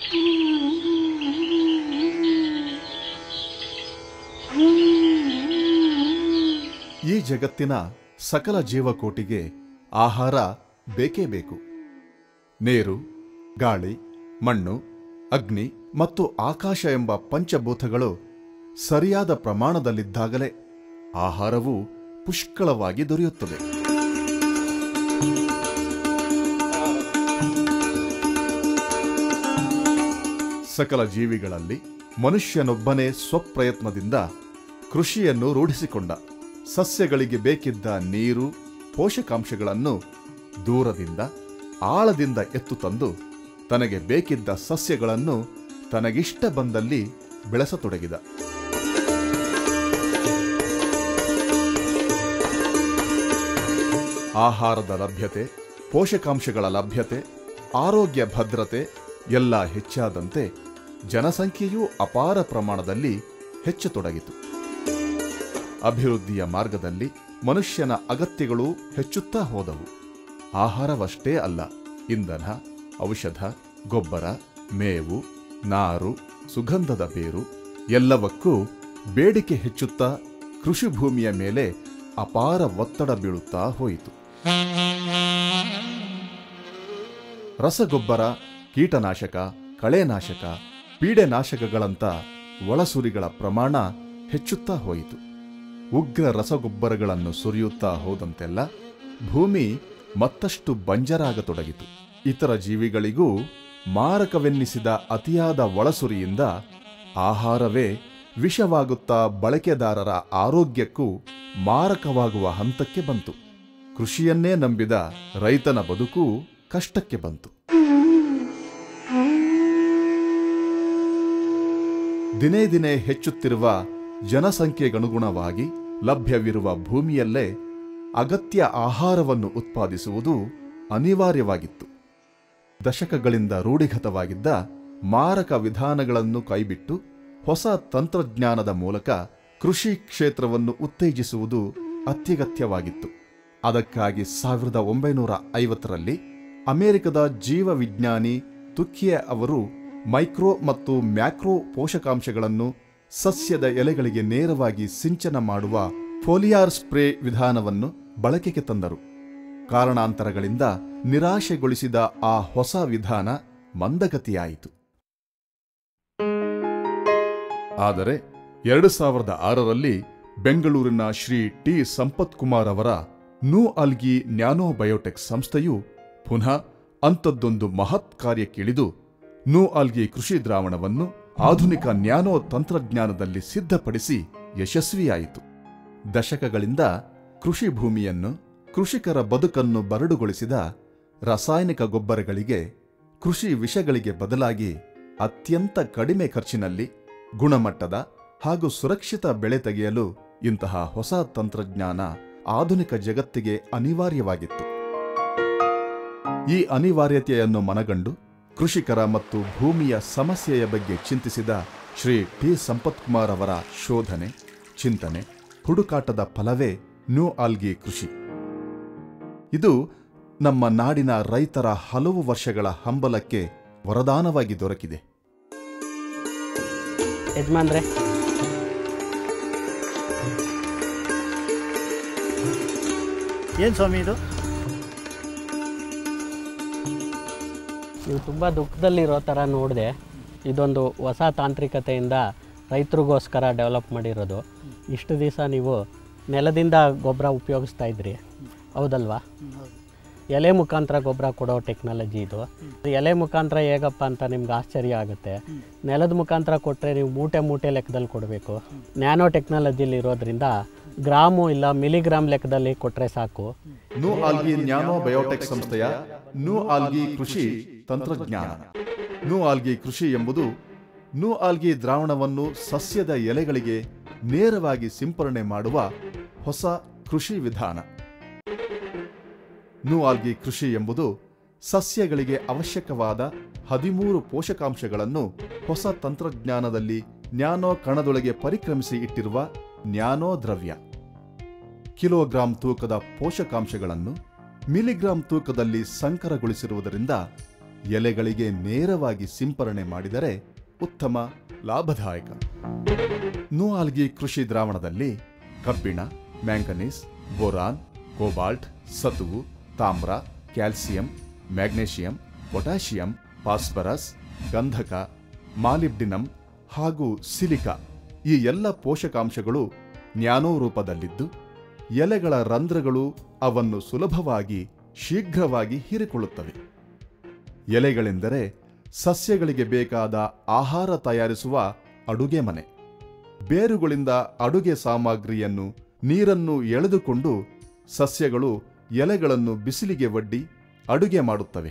ಈ ಜಗತ್ತಿನ ಸಕಲ ಜೀವಕೋಟಿಗೆ ಆಹಾರ ಬೇಕೇ ಬೇಕು ನೀರು ಗಾಳಿ ಮಣ್ಣು ಅಗ್ನಿ ಮತ್ತು ಆಕಾಶ ಎಂಬ ಪಂಚಭೂತಗಳು ಸರಿಯಾದ ಪ್ರಮಾಣದಲ್ಲಿದ್ದಾಗಲೇ ಆಹಾರವು ಪುಷ್ಕಳವಾಗಿ ದೊರೆಯುತ್ತದೆ ಸಕಲ ಜೀವಿಗಳಲ್ಲಿ ಮನುಷ್ಯನೊಬ್ಬನೇ ಸ್ವಪ್ರಯತ್ನದಿಂದ ಕೃಷಿಯನ್ನು ರೂಢಿಸಿಕೊಂಡ ಸಸ್ಯಗಳಿಗೆ ಬೇಕಿದ್ದ ನೀರು ಪೋಷಕಾಂಶಗಳನ್ನು ದೂರದಿಂದ ಆಳದಿಂದ ಎತ್ತು ತಂದು ತನಗೆ ಬೇಕಿದ್ದ ಸಸ್ಯಗಳನ್ನು ತನಗಿಷ್ಟ ಬಂದಲ್ಲಿ ಬೆಳೆಸತೊಡಗಿದ ಆಹಾರದ ಲಭ್ಯತೆ ಪೋಷಕಾಂಶಗಳ ಲಭ್ಯತೆ ಆರೋಗ್ಯ ಭದ್ರತೆ ಎಲ್ಲ ಹೆಚ್ಚಾದಂತೆ ಜನಸಂಖ್ಯೆಯೂ ಅಪಾರ ಪ್ರಮಾಣದಲ್ಲಿ ಹೆಚ್ಚತೊಡಗಿತು ಅಭಿವೃದ್ಧಿಯ ಮಾರ್ಗದಲ್ಲಿ ಮನುಷ್ಯನ ಅಗತ್ಯಗಳು ಹೆಚ್ಚುತ್ತಾ ಹೋದವು ಆಹಾರವಷ್ಟೇ ಅಲ್ಲ ಇಂಧನ ಔಷಧ ಗೊಬ್ಬರ ಮೇವು ನಾರು ಸುಗಂಧದ ಬೇರು ಎಲ್ಲವಕ್ಕೂ ಬೇಡಿಕೆ ಹೆಚ್ಚುತ್ತಾ ಕೃಷಿ ಭೂಮಿಯ ಮೇಲೆ ಅಪಾರ ಒತ್ತಡ ಬೀಳುತ್ತಾ ಹೋಯಿತು ರಸಗೊಬ್ಬರ ಕೀಟನಾಶಕ ಕಳೆನಾಶಕ ಪೀಡೆನಾಶಕಗಳಂಥ ಒಳಸುರಿಗಳ ಪ್ರಮಾಣ ಹೆಚ್ಚುತ್ತಾ ಹೋಯಿತು ಉಗ್ರ ರಸಗೊಬ್ಬರಗಳನ್ನು ಸುರಿಯುತ್ತಾ ಹೋದಂತೆಲ್ಲ ಭೂಮಿ ಮತ್ತಷ್ಟು ಬಂಜರಾಗತೊಡಗಿತು ಇತರ ಜೀವಿಗಳಿಗೂ ಮಾರಕವೆನ್ನಿಸಿದ ಅತಿಯಾದ ಒಳಸುರಿಯಿಂದ ಆಹಾರವೇ ವಿಷವಾಗುತ್ತಾ ಬಳಕೆದಾರರ ಆರೋಗ್ಯಕ್ಕೂ ಮಾರಕವಾಗುವ ಹಂತಕ್ಕೆ ಬಂತು ಕೃಷಿಯನ್ನೇ ನಂಬಿದ ರೈತನ ಬದುಕು ಕಷ್ಟಕ್ಕೆ ಬಂತು ದಿನೇ ದಿನೇ ಹೆಚ್ಚುತ್ತಿರುವ ಜನಸಂಖ್ಯೆಗನುಗುಣವಾಗಿ ಲಭ್ಯವಿರುವ ಭೂಮಿಯಲ್ಲೇ ಅಗತ್ಯ ಆಹಾರವನ್ನು ಉತ್ಪಾದಿಸುವುದು ಅನಿವಾರ್ಯವಾಗಿತ್ತು ದಶಕಗಳಿಂದ ರೂಢಿಗತವಾಗಿದ್ದ ಮಾರಕ ವಿಧಾನಗಳನ್ನು ಕೈಬಿಟ್ಟು ಹೊಸ ತಂತ್ರಜ್ಞಾನದ ಮೂಲಕ ಕೃಷಿ ಕ್ಷೇತ್ರವನ್ನು ಉತ್ತೇಜಿಸುವುದು ಅತ್ಯಗತ್ಯವಾಗಿತ್ತು ಅದಕ್ಕಾಗಿ ಸಾವಿರದ ಒಂಬೈನೂರ ಐವತ್ತರಲ್ಲಿ ಅಮೆರಿಕದ ಜೀವವಿಜ್ಞಾನಿ ತುಕಿಯೆ ಅವರು ಮೈಕ್ರೋ ಮತ್ತು ಮ್ಯಾಕ್ರೋ ಪೋಷಕಾಂಶಗಳನ್ನು ಸಸ್ಯದ ಎಲೆಗಳಿಗೆ ನೇರವಾಗಿ ಸಿಂಚನ ಮಾಡುವ ಫೋಲಿಯಾರ್ ಸ್ಪ್ರೇ ವಿಧಾನವನ್ನು ಬಳಕೆಗೆ ತಂದರು ಕಾರಣಾಂತರಗಳಿಂದ ನಿರಾಶೆಗೊಳಿಸಿದ ಆ ಹೊಸ ವಿಧಾನ ಮಂದಗತಿಯಾಯಿತು ಆದರೆ ಎರಡು ಸಾವಿರದ ಆರರಲ್ಲಿ ಬೆಂಗಳೂರಿನ ಶ್ರೀ ಟಿ ಸಂಪತ್ ಕುಮಾರ್ ಅವರ ನ್ಯೂ ಅಲ್ಗಿ ನ್ಯಾನೋ ಬಯೋಟೆಕ್ ಸಂಸ್ಥೆಯು ಪುನಃ ಅಂಥದ್ದೊಂದು ಮಹತ್ ಕಾರ್ಯಕ್ಕಿಳಿದು ನ್ಯೂ ಆಲ್ಗಿ ಕೃಷಿ ದ್ರಾವಣವನ್ನು ಆಧುನಿಕ ನ್ಯಾನೋ ತಂತ್ರಜ್ಞಾನದಲ್ಲಿ ಸಿದ್ಧಪಡಿಸಿ ಯಶಸ್ವಿಯಾಯಿತು ದಶಕಗಳಿಂದ ಕೃಷಿ ಭೂಮಿಯನ್ನು ಕೃಷಿಕರ ಬದುಕನ್ನು ಬರಡುಗೊಳಿಸಿದ ರಾಸಾಯನಿಕ ಗೊಬ್ಬರಗಳಿಗೆ ಕೃಷಿ ವಿಷಗಳಿಗೆ ಬದಲಾಗಿ ಅತ್ಯಂತ ಕಡಿಮೆ ಖರ್ಚಿನಲ್ಲಿ ಗುಣಮಟ್ಟದ ಹಾಗೂ ಸುರಕ್ಷಿತ ಬೆಳೆ ತೆಗೆಯಲು ಇಂತಹ ಹೊಸ ತಂತ್ರಜ್ಞಾನ ಆಧುನಿಕ ಜಗತ್ತಿಗೆ ಅನಿವಾರ್ಯವಾಗಿತ್ತು ಈ ಅನಿವಾರ್ಯತೆಯನ್ನು ಮನಗಂಡು ಕೃಷಿಕರ ಮತ್ತು ಭೂಮಿಯ ಸಮಸ್ಯೆಯ ಬಗ್ಗೆ ಚಿಂತಿಸಿದ ಶ್ರೀ ಟಿ ಸಂಪತ್ಕುಮಾರ್ ಅವರ ಶೋಧನೆ ಚಿಂತನೆ ಹುಡುಕಾಟದ ಫಲವೇ ನ್ಯೂ ಆಲ್ಗಿ ಕೃಷಿ ಇದು ನಮ್ಮ ನಾಡಿನ ರೈತರ ಹಲವು ವರ್ಷಗಳ ಹಂಬಲಕ್ಕೆ ವರದಾನವಾಗಿ ದೊರಕಿದೆ ಯಜಮಾನ್ರೆ ಏನು ಸ್ವಾಮಿ ಇದು ನೀವು ತುಂಬ ದುಃಖದಲ್ಲಿರೋ ಥರ ನೋಡಿದೆ ಇದೊಂದು ಹೊಸ ತಾಂತ್ರಿಕತೆಯಿಂದ ರೈತರಿಗೋಸ್ಕರ ಡೆವಲಪ್ ಮಾಡಿರೋದು ಇಷ್ಟು ದಿವಸ ನೀವು ನೆಲದಿಂದ ಗೊಬ್ಬರ ಉಪಯೋಗಿಸ್ತಾ ಇದ್ರಿ ಹೌದಲ್ವಾ ಎಲೆ ಮುಖಾಂತರ ಗೊಬ್ಬರ ಕೊಡೋ ಟೆಕ್ನಾಲಜಿ ಇದು ಎಲೆ ಮುಖಾಂತರ ಹೇಗಪ್ಪ ಅಂತ ನಿಮ್ಗೆ ಆಶ್ಚರ್ಯ ಆಗುತ್ತೆ ನೆಲದ ಮುಖಾಂತರ ಕೊಟ್ಟರೆ ನೀವು ಮೂಟೆ ಮೂಟೆ ಲೆಕ್ಕದಲ್ಲಿ ಕೊಡಬೇಕು ನ್ಯಾನೋ ಟೆಕ್ನಾಲಜಿಲಿ ಇರೋದ್ರಿಂದ ಗ್ರಾಮು ಇಲ್ಲ ಮಿಲಿಗ್ರಾಮ್ ಲೆಕ್ಕದಲ್ಲಿ ಕೊಟ್ಟರೆ ಸಾಕು ನ್ಯೂ ಆಲ್ಗಿ ನ್ಯಾನೋ ಬಯೋಟೆಕ್ ಸಂಸ್ಥೆಯ ನ್ಯೂ ಆಲ್ಗಿ ಕೃಷಿ ತಂತ್ರಜ್ಞಾನ ನ್ಯೂ ಆಲ್ಗಿ ಕೃಷಿ ಎಂಬುದು ನ್ಯೂ ಆಲ್ಗಿ ದ್ರಾವಣವನ್ನು ಸಸ್ಯದ ಎಲೆಗಳಿಗೆ ನೇರವಾಗಿ ಸಿಂಪರಣೆ ಮಾಡುವ ಹೊಸ ಕೃಷಿ ವಿಧಾನ ನ್ಯೂ ಆಲ್ಗಿ ಕೃಷಿ ಎಂಬುದು ಸಸ್ಯಗಳಿಗೆ ಅವಶ್ಯಕವಾದ ಹದಿಮೂರು ಪೋಷಕಾಂಶಗಳನ್ನು ಹೊಸ ತಂತ್ರಜ್ಞಾನದಲ್ಲಿ ನ್ಯಾನೋ ಕಣದೊಳಗೆ ಪರಿಕ್ರಮಿಸಿ ಇಟ್ಟಿರುವ ನ್ಯಾನೋ ದ್ರವ್ಯ ಕಿಲೋಗ್ರಾಂ ತೂಕದ ಪೋಷಕಾಂಶಗಳನ್ನು ಮಿಲಿಗ್ರಾಂ ತೂಕದಲ್ಲಿ ಸಂಕರಗೊಳಿಸಿರುವುದರಿಂದ ಎಲೆಗಳಿಗೆ ನೇರವಾಗಿ ಸಿಂಪರಣೆ ಮಾಡಿದರೆ ಉತ್ತಮ ಲಾಭದಾಯಕ ನೂ ಆಲ್ಗಿ ಕೃಷಿ ದ್ರಾವಣದಲ್ಲಿ ಕಬ್ಬಿಣ ಮ್ಯಾಂಗನೀಸ್ ಬೋರಾನ್ ಕೋಬಾಲ್ಟ್ ಸತುವು ತಾಮ್ರ ಕ್ಯಾಲ್ಸಿಯಂ ಮ್ಯಾಗ್ನೇಷಿಯಂ ಪೊಟ್ಯಾಷಿಯಂ ಫಾಸ್ಫರಸ್ ಗಂಧಕ ಮಾಲಿಬ್ಡಿನಂ ಹಾಗೂ ಸಿಲಿಕಾ ಈ ಎಲ್ಲ ಪೋಷಕಾಂಶಗಳು ನ್ಯಾನೋ ರೂಪದಲ್ಲಿದ್ದು ಎಲೆಗಳ ರಂಧ್ರಗಳು ಅವನ್ನು ಸುಲಭವಾಗಿ ಶೀಘ್ರವಾಗಿ ಹೀರಿಕೊಳ್ಳುತ್ತವೆ ಎಲೆಗಳೆಂದರೆ ಸಸ್ಯಗಳಿಗೆ ಬೇಕಾದ ಆಹಾರ ತಯಾರಿಸುವ ಅಡುಗೆ ಮನೆ ಬೇರುಗಳಿಂದ ಅಡುಗೆ ಸಾಮಗ್ರಿಯನ್ನು ನೀರನ್ನು ಎಳೆದುಕೊಂಡು ಸಸ್ಯಗಳು ಎಲೆಗಳನ್ನು ಬಿಸಿಲಿಗೆ ಒಡ್ಡಿ ಅಡುಗೆ ಮಾಡುತ್ತವೆ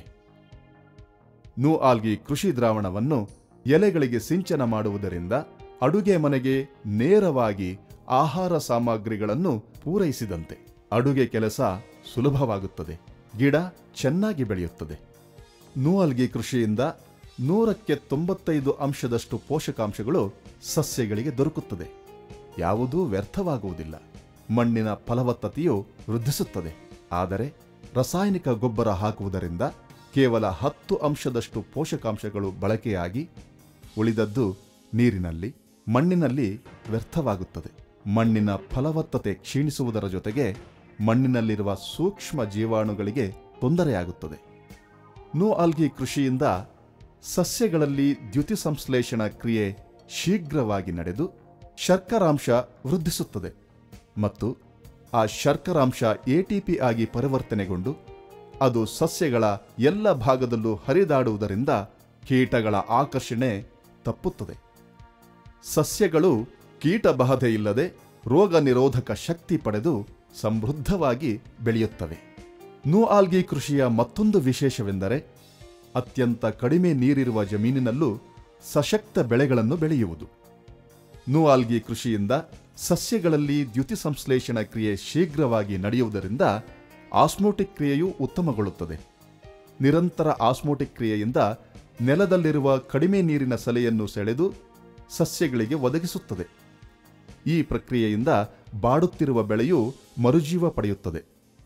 ನೂ ಆಲ್ಗಿ ಕೃಷಿ ದ್ರಾವಣವನ್ನು ಎಲೆಗಳಿಗೆ ಸಿಂಚನ ಮಾಡುವುದರಿಂದ ಅಡುಗೆ ಮನೆಗೆ ನೇರವಾಗಿ ಆಹಾರ ಸಾಮಗ್ರಿಗಳನ್ನು ಪೂರೈಸಿದಂತೆ ಅಡುಗೆ ಕೆಲಸ ಸುಲಭವಾಗುತ್ತದೆ ಗಿಡ ಚೆನ್ನಾಗಿ ಬೆಳೆಯುತ್ತದೆ ನೂಅಲ್ಗಿ ಕೃಷಿಯಿಂದ ನೂರಕ್ಕೆ ತೊಂಬತ್ತೈದು ಅಂಶದಷ್ಟು ಪೋಷಕಾಂಶಗಳು ಸಸ್ಯಗಳಿಗೆ ದೊರಕುತ್ತದೆ ಯಾವುದೂ ವ್ಯರ್ಥವಾಗುವುದಿಲ್ಲ ಮಣ್ಣಿನ ಫಲವತ್ತತೆಯು ವೃದ್ಧಿಸುತ್ತದೆ ಆದರೆ ರಾಸಾಯನಿಕ ಗೊಬ್ಬರ ಹಾಕುವುದರಿಂದ ಕೇವಲ ಹತ್ತು ಅಂಶದಷ್ಟು ಪೋಷಕಾಂಶಗಳು ಬಳಕೆಯಾಗಿ ಉಳಿದದ್ದು ನೀರಿನಲ್ಲಿ ಮಣ್ಣಿನಲ್ಲಿ ವ್ಯರ್ಥವಾಗುತ್ತದೆ ಮಣ್ಣಿನ ಫಲವತ್ತತೆ ಕ್ಷೀಣಿಸುವುದರ ಜೊತೆಗೆ ಮಣ್ಣಿನಲ್ಲಿರುವ ಸೂಕ್ಷ್ಮ ಜೀವಾಣುಗಳಿಗೆ ತೊಂದರೆಯಾಗುತ್ತದೆ ನೋ ಆಲ್ಗಿ ಕೃಷಿಯಿಂದ ಸಸ್ಯಗಳಲ್ಲಿ ದ್ಯುತಿ ಸಂಶ್ಲೇಷಣಾ ಕ್ರಿಯೆ ಶೀಘ್ರವಾಗಿ ನಡೆದು ಶರ್ಕರಾಂಶ ವೃದ್ಧಿಸುತ್ತದೆ ಮತ್ತು ಆ ಶರ್ಕರಾಂಶ ಎಟಿಪಿ ಆಗಿ ಪರಿವರ್ತನೆಗೊಂಡು ಅದು ಸಸ್ಯಗಳ ಎಲ್ಲ ಭಾಗದಲ್ಲೂ ಹರಿದಾಡುವುದರಿಂದ ಕೀಟಗಳ ಆಕರ್ಷಣೆ ತಪ್ಪುತ್ತದೆ ಸಸ್ಯಗಳು ಕೀಟಬಾಧೆ ಇಲ್ಲದೆ ರೋಗ ನಿರೋಧಕ ಶಕ್ತಿ ಪಡೆದು ಸಮೃದ್ಧವಾಗಿ ಬೆಳೆಯುತ್ತವೆ ನೂ ಆಲ್ಗಿ ಕೃಷಿಯ ಮತ್ತೊಂದು ವಿಶೇಷವೆಂದರೆ ಅತ್ಯಂತ ಕಡಿಮೆ ನೀರಿರುವ ಜಮೀನಿನಲ್ಲೂ ಸಶಕ್ತ ಬೆಳೆಗಳನ್ನು ಬೆಳೆಯುವುದು ನೂ ಆಲ್ಗಿ ಕೃಷಿಯಿಂದ ಸಸ್ಯಗಳಲ್ಲಿ ದ್ಯುತಿ ಸಂಶ್ಲೇಷಣಾ ಕ್ರಿಯೆ ಶೀಘ್ರವಾಗಿ ನಡೆಯುವುದರಿಂದ ಆಸ್ಮೋಟಿಕ್ ಕ್ರಿಯೆಯೂ ಉತ್ತಮಗೊಳ್ಳುತ್ತದೆ ನಿರಂತರ ಆಸ್ಮೋಟಿಕ್ ಕ್ರಿಯೆಯಿಂದ ನೆಲದಲ್ಲಿರುವ ಕಡಿಮೆ ನೀರಿನ ಸಲೆಯನ್ನು ಸೆಳೆದು ಸಸ್ಯಗಳಿಗೆ ಒದಗಿಸುತ್ತದೆ ಈ ಪ್ರಕ್ರಿಯೆಯಿಂದ ಬಾಡುತ್ತಿರುವ ಬೆಳೆಯು ಮರುಜೀವ ಪಡೆಯುತ್ತದೆ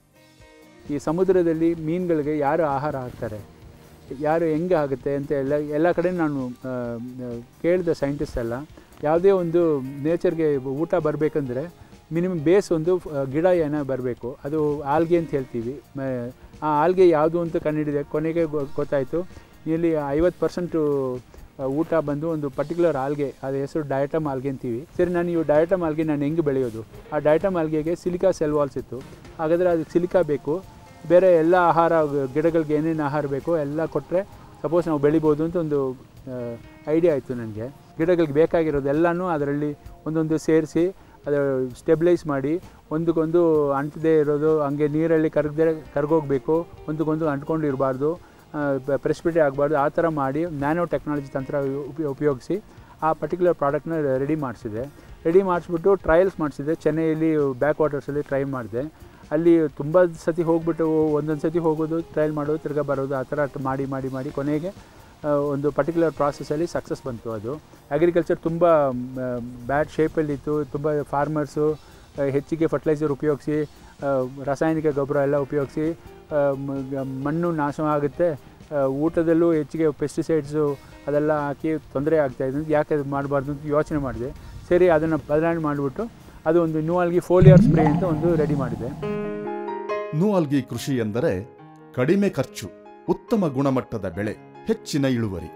ಈ ಸಮುದ್ರದಲ್ಲಿ ಮೀನುಗಳಿಗೆ ಯಾರು ಆಹಾರ ಹಾಕ್ತಾರೆ ಯಾರು ಹೆಂಗೆ ಆಗುತ್ತೆ ಅಂತ ಎಲ್ಲ ಎಲ್ಲ ಕಡೆ ನಾನು ಆ, ಕೇಳಿದ ಸೈಂಟಿಸ್ಟ್ ಎಲ್ಲ ಯಾವುದೇ ಒಂದು ನೇಚರ್ಗೆ ಊಟ ಬರಬೇಕಂದ್ರೆ ಮಿನಿಮಮ್ ಬೇಸ್ ಒಂದು ಆ, ಗಿಡ ಏನೋ ಬರಬೇಕು ಅದು ಆಲ್ಗೆ ಅಂತ ಹೇಳ್ತೀವಿ ಮ- ಆ ಆಲ್ಗೆ ಯಾವುದು ಅಂತ ಕಂಡುಹಿಡಿದೆ ಕೊನೆಗೆ ಗೊ- ಗೊತ್ತಾಯಿತು ಇಲ್ಲಿ ಐವತ್ತು ಪರ್ಸೆಂಟು ಊಟ ಬಂದು ಒಂದು ಪರ್ಟಿಕ್ಯುಲರ್ ಆಲ್ಗೆ ಅದು ಹೆಸರು ಡಯಟಮ್ ಆಲ್ಗೆ ಅಂತೀವಿ ಸರಿ ನಾನು ಇವು ಡಯಟಮ್ ಆಲ್ಗೆ ನಾನು ಹೆಂಗೆ ಬೆಳೆಯೋದು ಆ ಡಯಟಮ್ ಆಲ್ಗೆಗೆ ಸಿಲಿಕಾ ಸೆಲ್ ವಾಲ್ಸ್ ಇತ್ತು ಹಾಗಾದರೆ ಅದಕ್ಕೆ ಸಿಲಿಕಾ ಬೇಕು ಬೇರೆ ಎಲ್ಲ ಆಹಾರ ಗಿಡಗಳಿಗೆ ಏನೇನು ಆಹಾರ ಬೇಕೋ ಎಲ್ಲ ಕೊಟ್ಟರೆ ಸಪೋಸ್ ನಾವು ಬೆಳಿಬೋದು ಅಂತ ಒಂದು ಐಡಿಯಾ ಆಯಿತು ನನಗೆ ಗಿಡಗಳಿಗೆ ಬೇಕಾಗಿರೋದೆಲ್ಲನೂ ಅದರಲ್ಲಿ ಒಂದೊಂದು ಸೇರಿಸಿ ಅದು ಸ್ಟೆಬಿಲೈಸ್ ಮಾಡಿ ಒಂದಕ್ಕೊಂದು ಅಂಟದೇ ಇರೋದು ಹಂಗೆ ನೀರಲ್ಲಿ ಕರಗದೆ ಕರ್ಗೋಗ್ಬೇಕು ಒಂದಕ್ಕೊಂದು ಅಂಟ್ಕೊಂಡು ಇರಬಾರ್ದು ಪ್ರೆಸ್ಪಿಟೇ ಆಗಬಾರ್ದು ಆ ಥರ ಮಾಡಿ ನ್ಯಾನೋ ಟೆಕ್ನಾಲಜಿ ತಂತ್ರ ಉಪಯೋ ಉಪಯೋಗಿಸಿ ಆ ಪರ್ಟಿಕ್ಯುಲರ್ ಪ್ರಾಡಕ್ಟ್ನ ರೆಡಿ ಮಾಡಿಸಿದೆ ರೆಡಿ ಮಾಡಿಸ್ಬಿಟ್ಟು ಟ್ರಯಲ್ಸ್ ಮಾಡಿಸಿದೆ ಚೆನ್ನೈಯಲ್ಲಿ ಬ್ಯಾಕ್ ವಾಟರ್ಸಲ್ಲಿ ಟ್ರೈ ಮಾಡಿದೆ ಅಲ್ಲಿ ತುಂಬ ಸತಿ ಹೋಗ್ಬಿಟ್ಟು ಒಂದೊಂದು ಸತಿ ಹೋಗೋದು ಟ್ರಯಲ್ ಮಾಡೋದು ತಿರ್ಗಾ ಬರೋದು ಆ ಥರ ಮಾಡಿ ಮಾಡಿ ಮಾಡಿ ಕೊನೆಗೆ ಆ, ಒಂದು ಪರ್ಟಿಕ್ಯುಲರ್ ಪ್ರಾಸೆಸಲ್ಲಿ ಸಕ್ಸಸ್ ಬಂತು ಅದು ಅಗ್ರಿಕಲ್ಚರ್ ತುಂಬ ಬ್ಯಾಡ್ ಶೇಪಲ್ಲಿತ್ತು ತುಂಬ ಫಾರ್ಮರ್ಸು ಹೆಚ್ಚಿಗೆ ಫರ್ಟಿಲೈಸರ್ ಉಪಯೋಗಿಸಿ ರಾಸಾಯನಿಕ ಗೊಬ್ಬರ ಎಲ್ಲ ಉಪಯೋಗಿಸಿ ಮಣ್ಣು ನಾಶವಾಗುತ್ತೆ ಆ, ಊಟದಲ್ಲೂ ಹೆಚ್ಚಿಗೆ ಪೆಸ್ಟಿಸೈಡ್ಸು ಅದೆಲ್ಲ ಹಾಕಿ ತೊಂದರೆ ಆಗ್ತಾಯಿದ್ದು ಯಾಕೆ ಅದು ಮಾಡಬಾರ್ದು ಅಂತ ಯೋಚನೆ ಮಾಡಿದೆ ಸರಿ ಅದನ್ನು ಬದಲಾವಣೆ ಮಾಡಿಬಿಟ್ಟು ಅದು ಒಂದು ನ್ಯೂಆಲ್ಗಿ ಫೋಲಿಯರ್ ಸ್ಪ್ರೇ ಅಂತ ಒಂದು ರೆಡಿ ಮಾಡಿದೆ ನೂ ಆಲ್ಗಿ ಕೃಷಿ ಎಂದರೆ ಕಡಿಮೆ ಖರ್ಚು ಉತ್ತಮ ಗುಣಮಟ್ಟದ ಬೆಳೆ ಹೆಚ್ಚಿನ ಇಳುವರಿ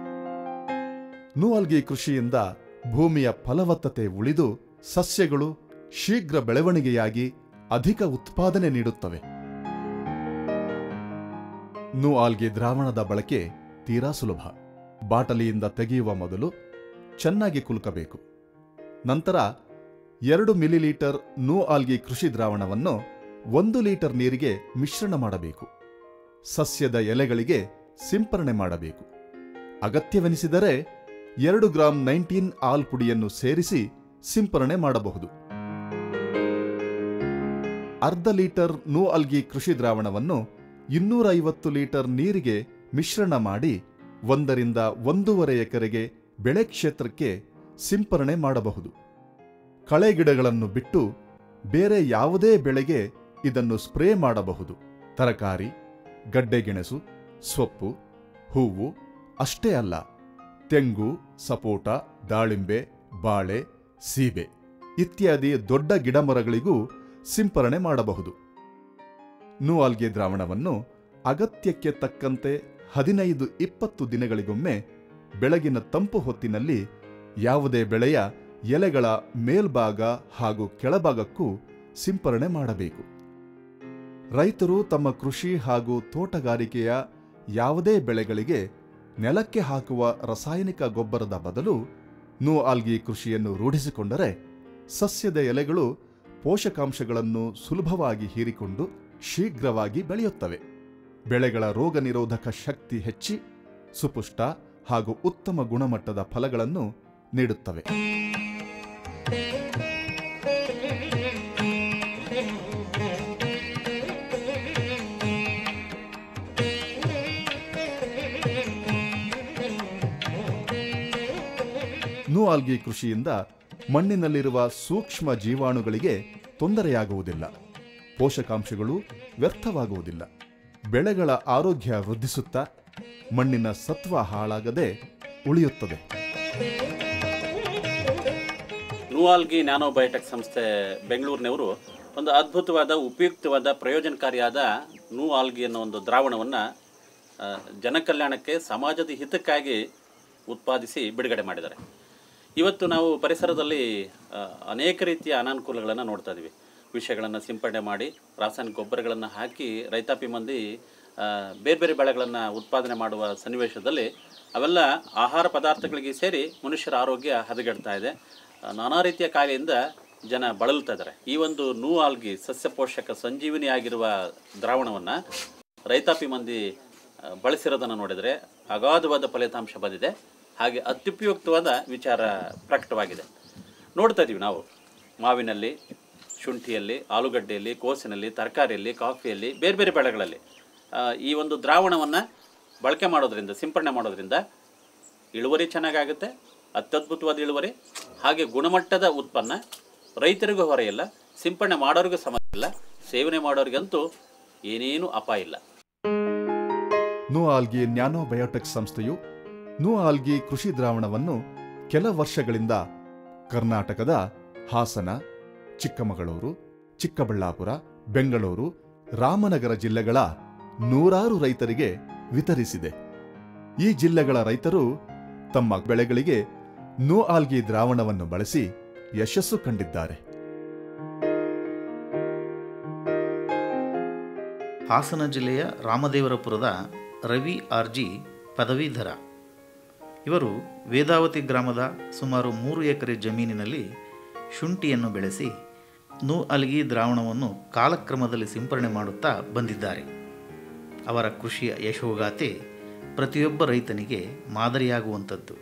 ನೂ ಆಲ್ಗಿ ಕೃಷಿಯಿಂದ ಭೂಮಿಯ ಫಲವತ್ತತೆ ಉಳಿದು ಸಸ್ಯಗಳು ಶೀಘ್ರ ಬೆಳವಣಿಗೆಯಾಗಿ ಅಧಿಕ ಉತ್ಪಾದನೆ ನೀಡುತ್ತವೆ ನೂ ಆಲ್ಗಿ ದ್ರಾವಣದ ಬಳಕೆ ತೀರಾ ಸುಲಭ ಬಾಟಲಿಯಿಂದ ತೆಗೆಯುವ ಮೊದಲು ಚೆನ್ನಾಗಿ ಕುಲುಕಬೇಕು ನಂತರ ಎರಡು ಮಿಲಿಲೀಟರ್ ನೂ ಆಲ್ಗಿ ಕೃಷಿ ದ್ರಾವಣವನ್ನು ಒಂದು ಲೀಟರ್ ನೀರಿಗೆ ಮಿಶ್ರಣ ಮಾಡಬೇಕು ಸಸ್ಯದ ಎಲೆಗಳಿಗೆ ಸಿಂಪರಣೆ ಮಾಡಬೇಕು ಅಗತ್ಯವೆನಿಸಿದರೆ ಎರಡು ಗ್ರಾಂ ನೈನ್ಟೀನ್ ಆಲ್ ಪುಡಿಯನ್ನು ಸೇರಿಸಿ ಸಿಂಪರಣೆ ಮಾಡಬಹುದು ಅರ್ಧ ಲೀಟರ್ ನೂ ಅಲ್ಗಿ ಕೃಷಿ ದ್ರಾವಣವನ್ನು ಇನ್ನೂರ ಐವತ್ತು ಲೀಟರ್ ನೀರಿಗೆ ಮಿಶ್ರಣ ಮಾಡಿ ಒಂದರಿಂದ ಒಂದೂವರೆ ಎಕರೆಗೆ ಬೆಳೆ ಕ್ಷೇತ್ರಕ್ಕೆ ಸಿಂಪರಣೆ ಮಾಡಬಹುದು ಕಳೆ ಗಿಡಗಳನ್ನು ಬಿಟ್ಟು ಬೇರೆ ಯಾವುದೇ ಬೆಳೆಗೆ ಇದನ್ನು ಸ್ಪ್ರೇ ಮಾಡಬಹುದು ತರಕಾರಿ ಗಡ್ಡೆಗೆಣಸು ಸೊಪ್ಪು ಹೂವು ಅಷ್ಟೇ ಅಲ್ಲ ತೆಂಗು ಸಪೋಟ ದಾಳಿಂಬೆ ಬಾಳೆ ಸೀಬೆ ಇತ್ಯಾದಿ ದೊಡ್ಡ ಗಿಡಮರಗಳಿಗೂ ಸಿಂಪರಣೆ ಮಾಡಬಹುದು ನೂಆಲ್ಗೆ ದ್ರಾವಣವನ್ನು ಅಗತ್ಯಕ್ಕೆ ತಕ್ಕಂತೆ ಹದಿನೈದು ಇಪ್ಪತ್ತು ದಿನಗಳಿಗೊಮ್ಮೆ ಬೆಳಗಿನ ತಂಪು ಹೊತ್ತಿನಲ್ಲಿ ಯಾವುದೇ ಬೆಳೆಯ ಎಲೆಗಳ ಮೇಲ್ಭಾಗ ಹಾಗೂ ಕೆಳಭಾಗಕ್ಕೂ ಸಿಂಪರಣೆ ಮಾಡಬೇಕು ರೈತರು ತಮ್ಮ ಕೃಷಿ ಹಾಗೂ ತೋಟಗಾರಿಕೆಯ ಯಾವುದೇ ಬೆಳೆಗಳಿಗೆ ನೆಲಕ್ಕೆ ಹಾಕುವ ರಾಸಾಯನಿಕ ಗೊಬ್ಬರದ ಬದಲು ನೂ ಆಲ್ಗಿ ಕೃಷಿಯನ್ನು ರೂಢಿಸಿಕೊಂಡರೆ ಸಸ್ಯದ ಎಲೆಗಳು ಪೋಷಕಾಂಶಗಳನ್ನು ಸುಲಭವಾಗಿ ಹೀರಿಕೊಂಡು ಶೀಘ್ರವಾಗಿ ಬೆಳೆಯುತ್ತವೆ ಬೆಳೆಗಳ ರೋಗ ನಿರೋಧಕ ಶಕ್ತಿ ಹೆಚ್ಚಿ ಸುಪುಷ್ಟ ಹಾಗೂ ಉತ್ತಮ ಗುಣಮಟ್ಟದ ಫಲಗಳನ್ನು ನೀಡುತ್ತವೆ ನೂ ಆಲ್ಗಿ ಕೃಷಿಯಿಂದ ಮಣ್ಣಿನಲ್ಲಿರುವ ಸೂಕ್ಷ್ಮ ಜೀವಾಣುಗಳಿಗೆ ತೊಂದರೆಯಾಗುವುದಿಲ್ಲ ಪೋಷಕಾಂಶಗಳು ವ್ಯರ್ಥವಾಗುವುದಿಲ್ಲ ಬೆಳೆಗಳ ಆರೋಗ್ಯ ವೃದ್ಧಿಸುತ್ತಾ ಮಣ್ಣಿನ ಸತ್ವ ಹಾಳಾಗದೆ ಉಳಿಯುತ್ತದೆ ನೂವಾಲ್ಗಿ ನ್ಯಾನೋಬಯೋಟೆಕ್ ಸಂಸ್ಥೆ ಬೆಂಗಳೂರಿನವರು ಒಂದು ಅದ್ಭುತವಾದ ಉಪಯುಕ್ತವಾದ ಪ್ರಯೋಜನಕಾರಿಯಾದ ನೂ ಆಲ್ಗಿ ಅನ್ನೋ ಒಂದು ದ್ರಾವಣವನ್ನು ಜನಕಲ್ಯಾಣಕ್ಕೆ ಸಮಾಜದ ಹಿತಕ್ಕಾಗಿ ಉತ್ಪಾದಿಸಿ ಬಿಡುಗಡೆ ಮಾಡಿದ್ದಾರೆ ಇವತ್ತು ನಾವು ಪರಿಸರದಲ್ಲಿ ಆ, ಅನೇಕ ರೀತಿಯ ಅನಾನುಕೂಲಗಳನ್ನು ನೋಡ್ತಾ ಇದ್ದೀವಿ ವಿಷಯಗಳನ್ನು ಸಿಂಪಡಣೆ ಮಾಡಿ ರಾಸಾಯನಿಕ ಗೊಬ್ಬರಗಳನ್ನು ಹಾಕಿ ರೈತಾಪಿ ಮಂದಿ ಆ, ಬೇರೆ ಬೇರೆ ಬೆಳೆಗಳನ್ನು ಉತ್ಪಾದನೆ ಮಾಡುವ ಸನ್ನಿವೇಶದಲ್ಲಿ ಅವೆಲ್ಲ ಆಹಾರ ಪದಾರ್ಥಗಳಿಗೆ ಸೇರಿ ಮನುಷ್ಯರ ಆರೋಗ್ಯ ಹದಗೆಡ್ತಾ ಇದೆ ಆ, ನಾನಾ ರೀತಿಯ ಕಾಯಿಲೆಯಿಂದ ಜನ ಬಳಲ್ತಾ ಇದ್ದಾರೆ ಈ ಒಂದು ನೂ ಆಲ್ಗಿ ಸಸ್ಯ ಪೋಷಕ ಸಂಜೀವಿನಿ ಆಗಿರುವ ದ್ರಾವಣವನ್ನು ರೈತಾಪಿ ಮಂದಿ ಆ, ಬಳಸಿರೋದನ್ನು ನೋಡಿದರೆ ಅಗಾಧವಾದ ಫಲಿತಾಂಶ ಬಂದಿದೆ ಹಾಗೆ ಅತ್ಯುಪಯುಕ್ತವಾದ ವಿಚಾರ ಪ್ರಕಟವಾಗಿದೆ ನೋಡ್ತಾ ಇದ್ದೀವಿ ನಾವು ಮಾವಿನಲ್ಲಿ ಶುಂಠಿಯಲ್ಲಿ ಆಲೂಗಡ್ಡೆಯಲ್ಲಿ ಕೋಸಿನಲ್ಲಿ ತರಕಾರಿಯಲ್ಲಿ ಕಾಫಿಯಲ್ಲಿ ಬೇರೆ ಬೇರೆ ಬೆಳೆಗಳಲ್ಲಿ ಆ, ಈ ಒಂದು ದ್ರಾವಣವನ್ನು ಬಳಕೆ ಮಾಡೋದ್ರಿಂದ ಸಿಂಪಡಣೆ ಮಾಡೋದ್ರಿಂದ ಇಳುವರಿ ಚೆನ್ನಾಗಾಗುತ್ತೆ ಅತ್ಯದ್ಭುತವಾದ ಇಳುವರಿ ಹಾಗೆ ಗುಣಮಟ್ಟದ ಉತ್ಪನ್ನ ರೈತರಿಗೂ ಹೊರೆಯಿಲ್ಲ ಸಿಂಪಡಣೆ ಮಾಡೋರಿಗೂ ಸಮಸ್ಯೆ ಇಲ್ಲ ಸೇವನೆ ಮಾಡೋರಿಗಂತೂ ಏನೇನೂ ಅಪಾಯ ಇಲ್ಲ ನೂ ಆಲ್ಗಿ ನ್ಯಾನೋ ಬಯೋಟೆಕ್ ಸಂಸ್ಥೆಯು ನೂ ಆಲ್ಗಿ ಕೃಷಿ ದ್ರಾವಣವನ್ನು ಕೆಲ ವರ್ಷಗಳಿಂದ ಕರ್ನಾಟಕದ ಹಾಸನ ಚಿಕ್ಕಮಗಳೂರು ಚಿಕ್ಕಬಳ್ಳಾಪುರ ಬೆಂಗಳೂರು ರಾಮನಗರ ಜಿಲ್ಲೆಗಳ ನೂರಾರು ರೈತರಿಗೆ ವಿತರಿಸಿದೆ ಈ ಜಿಲ್ಲೆಗಳ ರೈತರು ತಮ್ಮ ಬೆಳೆಗಳಿಗೆ ನೋ ಆಲ್ಗಿ ದ್ರಾವಣವನ್ನು ಬಳಸಿ ಯಶಸ್ಸು ಕಂಡಿದ್ದಾರೆ ಹಾಸನ ಜಿಲ್ಲೆಯ ರಾಮದೇವರಪುರದ ರವಿ ಆರ್ಜಿ ಪದವೀಧರ ಇವರು ವೇದಾವತಿ ಗ್ರಾಮದ ಸುಮಾರು ಮೂರು ಎಕರೆ ಜಮೀನಿನಲ್ಲಿ ಶುಂಠಿಯನ್ನು ಬೆಳೆಸಿ ನೂ ಅಲ್ಗಿ ದ್ರಾವಣವನ್ನು ಕಾಲಕ್ರಮದಲ್ಲಿ ಸಿಂಪರಣೆ ಮಾಡುತ್ತಾ ಬಂದಿದ್ದಾರೆ ಅವರ ಕೃಷಿಯ ಯಶೋಗಾಥೆ ಪ್ರತಿಯೊಬ್ಬ ರೈತನಿಗೆ ಮಾದರಿಯಾಗುವಂಥದ್ದು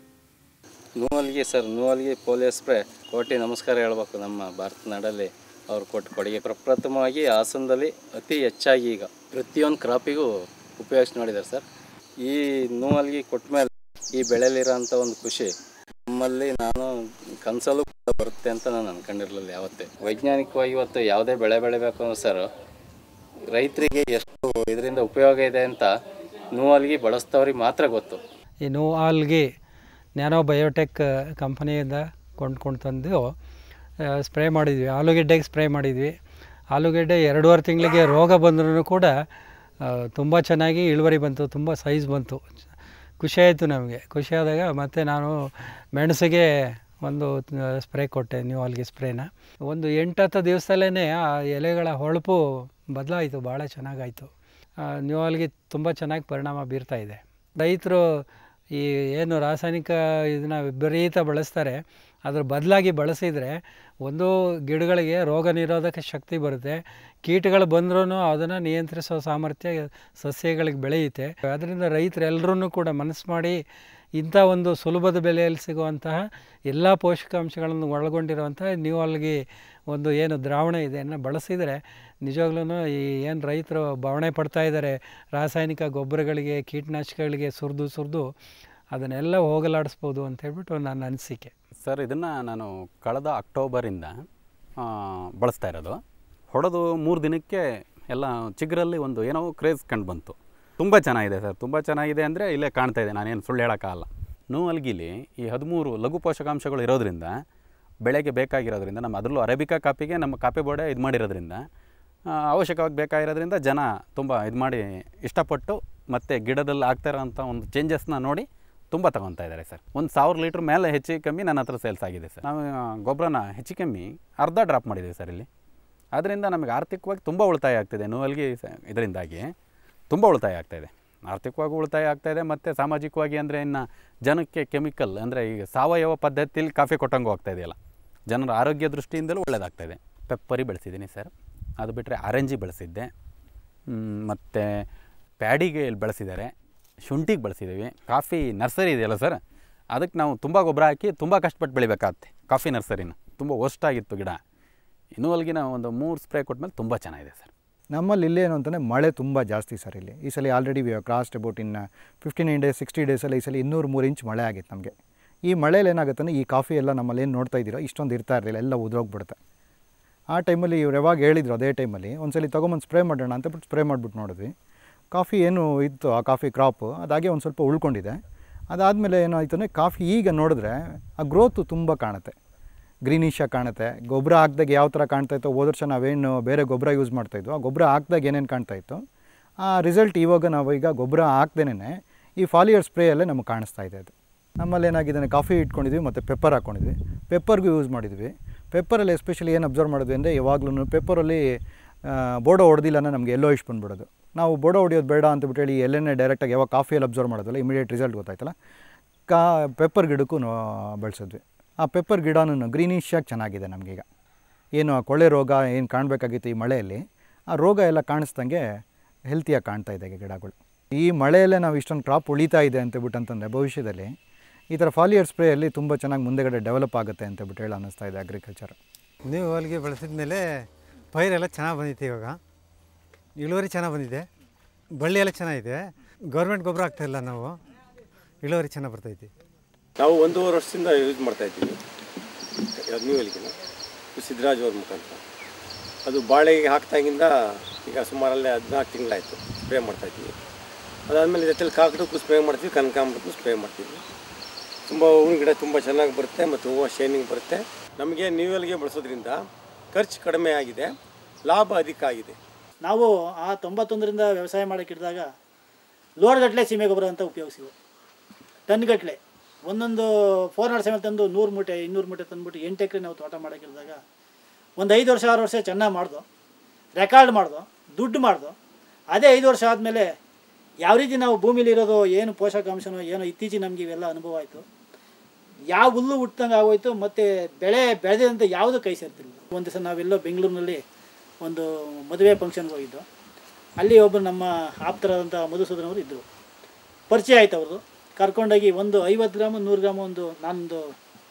ನೂವಲ್ಗೆ ಸರ್ ನೂವಲ್ಗೆ ಪೋಲಿಯೋ ಸ್ಪ್ರೇ ಕೋಟಿ ನಮಸ್ಕಾರ ಹೇಳ್ಬೇಕು ನಮ್ಮ ಭಾರತ ನಾಡಲ್ಲಿ ಅವ್ರು ಕೊಟ್ಟು ಕೊಡುಗೆ ಪ್ರಪ್ರಥಮವಾಗಿ ಹಾಸನದಲ್ಲಿ ಅತಿ ಹೆಚ್ಚಾಗಿ ಈಗ ಪ್ರತಿಯೊಂದು ಕ್ರಾಪಿಗೂ ಉಪಯೋಗಿಸಿ ನೋಡಿದ್ದಾರೆ ಸರ್ ಈ ನೂವಲ್ಗಿ ಕೊಟ್ಟ ಮೇಲೆ ಈ ಬೆಳೆಯಲ್ಲಿರೋಂಥ ಒಂದು ಖುಷಿ ನಮ್ಮಲ್ಲಿ ನಾನು ಕನಸಲ್ಲೂ ಕೂಡ ಬರುತ್ತೆ ಅಂತ ನಾನು ಅನ್ಕೊಂಡಿರಲಿಲ್ಲ ಯಾವತ್ತೇ ವೈಜ್ಞಾನಿಕವಾಗಿ ಇವತ್ತು ಯಾವುದೇ ಬೆಳೆ ಬೆಳಿಬೇಕು ಅಂದ್ರೆ ಸರ್ ರೈತರಿಗೆ ಎಷ್ಟು ಇದರಿಂದ ಉಪಯೋಗ ಇದೆ ಅಂತ ನೂವಲ್ಗಿ ಬಳಸ್ತವ್ರಿಗೆ ಮಾತ್ರ ಗೊತ್ತು ಈ ನೋ ಆಲ್ಗಿ ನ್ಯಾನೋ ಬಯೋಟೆಕ್ ಕಂಪನಿಯಿಂದ ಕೊಂಡ್ಕೊಂಡು ತಂದು ಸ್ಪ್ರೇ ಮಾಡಿದ್ವಿ ಆಲೂಗೆಡ್ಡೆಗೆ ಸ್ಪ್ರೇ ಮಾಡಿದ್ವಿ ಆಲೂಗೆಡ್ಡೆ ಎರಡೂವರೆ ತಿಂಗಳಿಗೆ ರೋಗ ಬಂದ್ರೂ ಕೂಡ ತುಂಬ ಚೆನ್ನಾಗಿ ಇಳುವರಿ ಬಂತು ತುಂಬ ಸೈಜ್ ಬಂತು ಖುಷಿ ಆಯಿತು ನಮಗೆ ಖುಷಿಯಾದಾಗ ಮತ್ತೆ ನಾನು ಮೆಣಸಿಗೆ ಒಂದು ಸ್ಪ್ರೇ ಕೊಟ್ಟೆ ನ್ಯೂ ಆಲ್ಗಿ ಸ್ಪ್ರೇನ ಒಂದು ಎಂಟತ್ತು ದಿವಸದಲ್ಲೇ ಆ ಎಲೆಗಳ ಹೊಳಪು ಬದಲಾಯಿತು ಭಾಳ ಚೆನ್ನಾಗಾಯಿತು ನ್ಯೂ ಆಲ್ಗಿ ತುಂಬ ಚೆನ್ನಾಗಿ ಪರಿಣಾಮ ಬೀರ್ತಾ ಇದೆ ರೈತರು ಈ ಏನು ರಾಸಾಯನಿಕ ಇದನ್ನ ವಿಪರೀತ ಬಳಸ್ತಾರೆ ಅದ್ರ ಬದಲಾಗಿ ಬಳಸಿದರೆ ಒಂದು ಗಿಡಗಳಿಗೆ ರೋಗ ನಿರೋಧಕ ಶಕ್ತಿ ಬರುತ್ತೆ ಕೀಟಗಳು ಬಂದ್ರೂ ಅದನ್ನು ನಿಯಂತ್ರಿಸೋ ಸಾಮರ್ಥ್ಯ ಸಸ್ಯಗಳಿಗೆ ಬೆಳೆಯುತ್ತೆ ಅದರಿಂದ ರೈತರೆಲ್ಲರೂ ಕೂಡ ಮನಸ್ಸು ಮಾಡಿ ಇಂಥ ಒಂದು ಸುಲಭದ ಬೆಲೆಯಲ್ಲಿ ಸಿಗುವಂತಹ ಎಲ್ಲ ಪೋಷಕಾಂಶಗಳನ್ನು ಒಳಗೊಂಡಿರುವಂತಹ ನೀವು ಅಲ್ಲಿಗೆ ಒಂದು ಏನು ದ್ರಾವಣ ಇದೆ ಅನ್ನು ಬಳಸಿದರೆ ನಿಜವಾಗ್ಲೂ ಈ ಏನು ರೈತರು ಬವಣೆ ಪಡ್ತಾ ಇದ್ದಾರೆ ರಾಸಾಯನಿಕ ಗೊಬ್ಬರಗಳಿಗೆ ಕೀಟನಾಶಕಗಳಿಗೆ ಸುರಿದು ಸುರಿದು ಅದನ್ನೆಲ್ಲ ಹೋಗಲಾಡಿಸ್ಬೋದು ಅಂತ ಹೇಳ್ಬಿಟ್ಟು ನನ್ನ ಅನಿಸಿಕೆ ಸರ್ ಇದನ್ನು ನಾನು ಕಳೆದ ಅಕ್ಟೋಬರಿಂದ ಆ, ಬಳಸ್ತಾ ಇರೋದು ಹೊಡೆದು ಮೂರು ದಿನಕ್ಕೆ ಎಲ್ಲ ಚಿಗುರಲ್ಲಿ ಒಂದು ಏನೋ ಕ್ರೇಜ್ ಕಂಡು ಬಂತು ತುಂಬ ಚೆನ್ನಾಗಿದೆ ಸರ್ ತುಂಬ ಚೆನ್ನಾಗಿದೆ ಅಂದರೆ ಇಲ್ಲೇ ಕಾಣ್ತಾ ಇದೆ ನಾನೇನು ಸುಳ್ಳು ಹೇಳೋಕ್ಕಾಗಲ್ಲ ನೂವಲ್ಗಿಲಿ ಈ ಹದಿಮೂರು ಲಘು ಪೋಷಕಾಂಶಗಳು ಇರೋದ್ರಿಂದ ಬೆಳೆಗೆ ಬೇಕಾಗಿರೋದ್ರಿಂದ ನಮ್ಮ ಅದರಲ್ಲೂ ಅರೇಬಿಕಾ ಕಾಪಿಗೆ ನಮ್ಮ ಕಾಪಿ ಬೋರ್ಡೆ ಇದು ಮಾಡಿರೋದ್ರಿಂದ ಆ, ಅವಶ್ಯಕವಾಗಿ ಬೇಕಾಗಿರೋದ್ರಿಂದ ಜನ ತುಂಬ ಇದು ಮಾಡಿ ಇಷ್ಟಪಟ್ಟು ಮತ್ತು ಗಿಡದಲ್ಲಿ ಆಗ್ತಾ ಇರೋಂಥ ಒಂದು ಚೇಂಜಸ್ನ ನೋಡಿ ತುಂಬ ತಗೊತಾ ಇದ್ದಾರೆ ಸರ್ ಒಂದು ಸಾವಿರ ಲೀಟ್ರ್ ಮೇಲೆ ಹೆಚ್ಚು ಕಮ್ಮಿ ನನ್ನ ಹತ್ರ ಸೇಲ್ಸ್ ಆಗಿದೆ ಸರ್ ನಾವು ಆ, ಗೊಬ್ಬರನ ಹೆಚ್ಚು ಕಮ್ಮಿ ಅರ್ಧ ಡ್ರಾಪ್ ಮಾಡಿದ್ದೀವಿ ಸರ್ ಇಲ್ಲಿ ಅದರಿಂದ ನಮಗೆ ಆರ್ಥಿಕವಾಗಿ ತುಂಬ ಉಳಿತಾಯ ಆಗ್ತಿದೆ ನೋವಲ್ಗಿ ಇದರಿಂದಾಗಿ ತುಂಬ ಉಳಿತಾಯ ಆಗ್ತಾಯಿದೆ ಆರ್ಥಿಕವಾಗಿ ಉಳಿತಾಯ ಆಗ್ತಾಯಿದೆ ಮತ್ತು ಸಾಮಾಜಿಕವಾಗಿ ಅಂದರೆ ಇನ್ನು ಜನಕ್ಕೆ ಕೆಮಿಕಲ್ ಅಂದರೆ ಈಗ ಸಾವಯವ ಪದ್ಧತಿಯಲ್ಲಿ ಕಾಫಿ ಕೊಟ್ಟಂಗೆ ಹೋಗ್ತಾ ಇದೆಯಲ್ಲ ಜನರ ಆರೋಗ್ಯ ದೃಷ್ಟಿಯಿಂದಲೂ ಒಳ್ಳೆಯದಾಗ್ತಾಯಿದೆ ಪೆಪ್ಪರಿ ಬೆಳೆಸಿದ್ದೀನಿ ಸರ್ ಅದು ಬಿಟ್ಟರೆ ಆರೆಂಜಿ ಬೆಳೆಸಿದ್ದೆ ಮತ್ತು ಪ್ಯಾಡಿಗೆ ಇಲ್ಲಿ ಬೆಳೆಸಿದ್ದಾರೆ ಶುಂಠಿಗೆ ಬೆಳೆಸಿದ್ದೀವಿ ಕಾಫಿ ನರ್ಸರಿ ಇದೆಯಲ್ಲ ಸರ್ ಅದಕ್ಕೆ ನಾವು ತುಂಬ ಗೊಬ್ಬರ ಹಾಕಿ ತುಂಬ ಕಷ್ಟಪಟ್ಟು ಬೆಳಿಬೇಕಾಗತ್ತೆ ಕಾಫಿ ನರ್ಸರಿನ ತುಂಬ ವರ್ಸ್ಟಾಗಿತ್ತು ಗಿಡ ಇನ್ನೂ ಅಲ್ಲಿಗಿನ ಒಂದು ಮೂರು ಸ್ಪ್ರೇ ಕೊಟ್ಮೇಲೆ ತುಂಬ ಚೆನ್ನಾಗಿದೆ ಸರ್ ನಮ್ಮಲ್ಲಿ ಇಲ್ಲೇನು ಅಂತಂದರೆ ಮಳೆ ತುಂಬ ಜಾಸ್ತಿ ಸರ್ ಇಲ್ಲಿ ಈ ಸಲ already we crossed about in fifteen days sixty ಡೇಸಲ್ಲಿ ಈ ಸಲ ಇನ್ನೂರು ಮೂರು ಇಂಚ್ ಮಳೆ ಆಗಿತ್ತು ನಮಗೆ ಈ ಮಳೆಯಲ್ಲಿ ಏನಾಗುತ್ತೆ ಅಂದರೆ ಈ ಕಾಫಿ ಎಲ್ಲ ನಮ್ಮಲ್ಲಿ ಏನು ನೋಡ್ತಾ ಇದ್ದೀರೋ ಇಷ್ಟೊಂದು ಇರ್ತಾ ಇರಲಿಲ್ಲ ಎಲ್ಲ ಉದುರೋಗ್ಬಿಡುತ್ತೆ ಆ ಟೈಮಲ್ಲಿ ಇವ್ರು ಯಾವಾಗ ಹೇಳಿದ್ರು ಅದೇ ಟೈಮಲ್ಲಿ ಒಂದ್ಸಲಿ ತೊಗೊಂಬಂದು ಸ್ಪ್ರೇ ಮಾಡೋಣ ಅಂತ ಬಿಟ್ಟು ಸ್ಪ್ರೇ ಮಾಡಿಬಿಟ್ಟು ನೋಡಿದ್ವಿ ಕಾಫಿ ಏನು ಇತ್ತು ಆ ಕಾಫಿ ಕ್ರಾಪು ಅದಾಗೆ ಒಂದು ಸ್ವಲ್ಪ ಉಳ್ಕೊಂಡಿದೆ ಅದಾದಮೇಲೆ ಏನಾಯ್ತು ಅಂದರೆ ಕಾಫಿ ಈಗ ನೋಡಿದ್ರೆ ಆ ಗ್ರೋತು ತುಂಬ ಕಾಣುತ್ತೆ ಗ್ರೀನಿಶಾಗಿ ಕಾಣುತ್ತೆ ಗೊಬ್ಬರ ಹಾಕ್ದಾಗ ಯಾವ ಥರ ಕಾಣ್ತಾ ಇತ್ತು ಹೋದ ವರ್ಷ ನಾವೇನು ಬೇರೆ ಗೊಬ್ಬರ ಯೂಸ್ ಮಾಡ್ತಾಯಿದ್ವು ಆ ಗೊಬ್ಬರ ಹಾಕ್ದಾಗ ಏನೇನು ಕಾಣ್ತಾ ಇತ್ತು ಆ ರಿಸಲ್ಟ್ ಇವಾಗ ನಾವು ಈಗ ಗೊಬ್ಬರ ಹಾಕ್ದೇನೆ ಈ ಫಾಲಿಯರ್ ಸ್ಪ್ರೇಯಲ್ಲೇ ನಮಗೆ ಕಾಣಿಸ್ತಾ ಇದೆ ಅದು ನಮ್ಮಲ್ಲಿ ಏನಾಗಿದೆ ಕಾಫಿ ಇಟ್ಕೊಂಡಿದ್ವಿ ಮತ್ತು ಪೆಪ್ಪರ್ ಹಾಕ್ಕೊಂಡಿದ್ವಿ ಪೆಪ್ಪರ್ಗೂ ಯೂಸ್ ಮಾಡಿದ್ವಿ ಪೆಪ್ಪರಲ್ಲಿ ಎಸ್ಪೆಷಲಿ ಏನು ಅಬ್ಸರ್ವ್ ಮಾಡಿದ್ವಿ ಅಂದರೆ ಯಾವಾಗಲೂ ಪೆಪ್ಪರಲ್ಲಿ ಬೋಡೋ ಹೊಡೆದಿಲ್ಲ ಅಂದರೆ ನಮಗೆ ಎಲ್ಲೋ ಇಷ್ಟು ಬಂದ್ಬಿಡೋದು ನಾವು ಬೋಡೋ ಹೊಡಿಯೋದು ಬೇಡ ಅಂತ ಬಿಟ್ಟು ಹೇಳಿ ಎಲ್ಲೇ ಡೈರೆಕ್ಟಾಗಿ ಯಾವಾಗ ಕಾಫಿಯಲ್ಲಿ ಅಬ್ಸರ್ವ್ ಮಾಡೋದಲ್ಲ ಇಮಿಡಿಯೇಟ್ ರಿಸಲ್ಟ್ ಗೊತ್ತಾಯ್ತಲ್ಲ ಕಾ ಪೆಪ್ಪರ್ ಗಿಡಕ್ಕೂ ಬೆಳೆಸಿದ್ವಿ ಆ ಪೆಪ್ಪರ್ ಗಿಡನೂ ಗ್ರೀನಿಶಾಗಿ ಚೆನ್ನಾಗಿದೆ ನಮಗೀಗ ಏನು ಆ ಕೊಳೆ ರೋಗ ಏನು ಕಾಣಬೇಕಾಗಿತ್ತು ಈ ಮಳೆಯಲ್ಲಿ ಆ ರೋಗ ಎಲ್ಲ ಕಾಣಿಸ್ದಂಗೆ ಹೆಲ್ತಿಯಾಗಿ ಕಾಣ್ತಾ ಇದೆ ಈಗ ಗಿಡಗಳು ಈ ಮಳೆಯಲ್ಲೇ ನಾವು ಇಷ್ಟೊಂದು ಕ್ರಾಪ್ ಉಳಿತಾ ಇದೆ ಅಂತ ಬಿಟ್ಟು ಅಂತಂದರೆ ಭವಿಷ್ಯದಲ್ಲಿ ಈ ಥರ ಫಾಲಿಯರ್ ಸ್ಪ್ರೇಯಲ್ಲಿ ತುಂಬ ಚೆನ್ನಾಗಿ ಮುಂದೆಗಡೆ ಡೆವಲಪ್ ಆಗುತ್ತೆ ಅಂತ ಬಿಟ್ಟು ಹೇಳಿ ಅನ್ನಿಸ್ತಾ ಇದೆ ಅಗ್ರಿಕಲ್ಚರ್ ನೀವು ಹೊಲಿಗೆ ಬೆಳೆಸಿದ ಮೇಲೆ ಪೈರೆಲ್ಲ ಚೆನ್ನಾಗಿ ಬಂದಿತ್ತು ಇವಾಗ ಇಳುವರಿ ಚೆನ್ನಾಗಿ ಬಂದಿದೆ ಬಳ್ಳಿ ಎಲ್ಲ ಚೆನ್ನಾಗಿದೆ ಗೌರ್ಮೆಂಟ್ ಗೊಬ್ಬರ ಹಾಕ್ತಾಯಿಲ್ಲ ನಾವು ಇಳುವರಿ ಚೆನ್ನಾಗಿ ಬರ್ತೈತಿ ನಾವು ಒಂದೂವರೆ ವರ್ಷದಿಂದ ಯೂಸ್ ಮಾಡ್ತಾ ಇದ್ದೀವಿ ನ್ಯೂ ಎಲ್ಗಿನ ಸಿದ್ದರಾಜ್ ಅವ್ರ ಮುಖಾಂತರ ಅದು ಬಾಳೆಗೆ ಹಾಕ್ದಾಗಿಂದ ಈಗ ಸುಮಾರಲ್ಲೇ ಹದಿನಾಲ್ಕು ತಿಂಗಳಾಯಿತು ಸ್ಪ್ರೇ ಮಾಡ್ತಾಯಿದ್ದೀವಿ ಅದಾದಮೇಲೆ ಜೊತೆಲಿ ಕಾಕಡಕ್ಕೂ ಸ್ಪ್ರೇ ಮಾಡ್ತೀವಿ ಕನಕಾಂಬರಕ್ಕೂ ಸ್ಪ್ರೇ ಮಾಡ್ತೀವಿ ತುಂಬ ಹೂವಿನ ಗಿಡ ತುಂಬ ಚೆನ್ನಾಗಿ ಬರುತ್ತೆ ಮತ್ತು ಹೂವು ಶೈನಿಂಗ್ ಬರುತ್ತೆ ನಮಗೆ ನ್ಯೂ ಎಲ್ಗೆ ಬಳಸೋದ್ರಿಂದ ಖರ್ಚು ಕಡಿಮೆ ಆಗಿದೆ ಲಾಭ ಅಧಿಕ ಆಗಿದೆ ನಾವು ಆ ತೊಂಬತ್ತೊಂದರಿಂದ ವ್ಯವಸಾಯ ಮಾಡೋಕೆ ಹಿಡಿದಾಗ ಲೋಡ್ಗಟ್ಟಲೆ ಸೀಮೆ ಗೊಬ್ಬರ ಅಂತ ಉಪಯೋಗಿಸಿವು ಟನ್ಗಟ್ಟಲೆ ಒಂದೊಂದು ಫೋರ್ ನಾಟ್ ಸೆವೆನ್ ತಂದು ನೂರು ಮೂಟೆ ಇನ್ನೂರು ಮೂಟೆ ತಂದುಬಿಟ್ಟು ಎಂಟು ಎಕರೆ ನಾವು ತೋಟ ಮಾಡೋಕೆ ಹಿಡಿದಾಗ ಒಂದು ಐದು ವರ್ಷ ಆರು ವರ್ಷ ಚೆನ್ನಾಗಿ ಮಾಡ್ದು ರೆಕಾರ್ಡ್ ಮಾಡ್ದು ದುಡ್ಡು ಮಾಡ್ದು ಅದೇ ಐದು ವರ್ಷ ಆದಮೇಲೆ ಯಾವ ರೀತಿ ನಾವು ಭೂಮಿಲಿ ಇರೋದು ಏನು ಪೋಷಕಾಂಶನೋ ಏನೋ ಇತ್ತೀಚೆಗೆ ನಮಗೆ ಇವೆಲ್ಲ ಅನುಭವ ಆಯಿತು ಯಾವ ಹುಲ್ಲು ಹುಟ್ಟಂಗೆ ಆಗೋಯ್ತು ಮತ್ತು ಬೆಳೆ ಬೆಳೆದಂತೆ ಯಾವುದು ಕೈ ಸೇರ್ತಿರಲಿಲ್ಲ ಒಂದು ದಿವಸ ನಾವೆಲ್ಲೋ ಬೆಂಗಳೂರಿನಲ್ಲಿ ಒಂದು ಮದುವೆ ಫಂಕ್ಷನ್ಗೆ ಹೋಗಿದ್ದು ಅಲ್ಲಿ ಒಬ್ಬರು ನಮ್ಮ ಆಪ್ತರಾದಂಥ ಮಧುಸೂದನ್ ಅವರು ಇದ್ದರು ಪರಿಚಯ ಆಯ್ತು ಅವ್ರದ್ದು ಕರ್ಕೊಂಡೋಗಿ ಒಂದು ಐವತ್ತು ಗ್ರಾಮ್ ನೂರು ಗ್ರಾಮ್ ಒಂದು ನಾನೊಂದು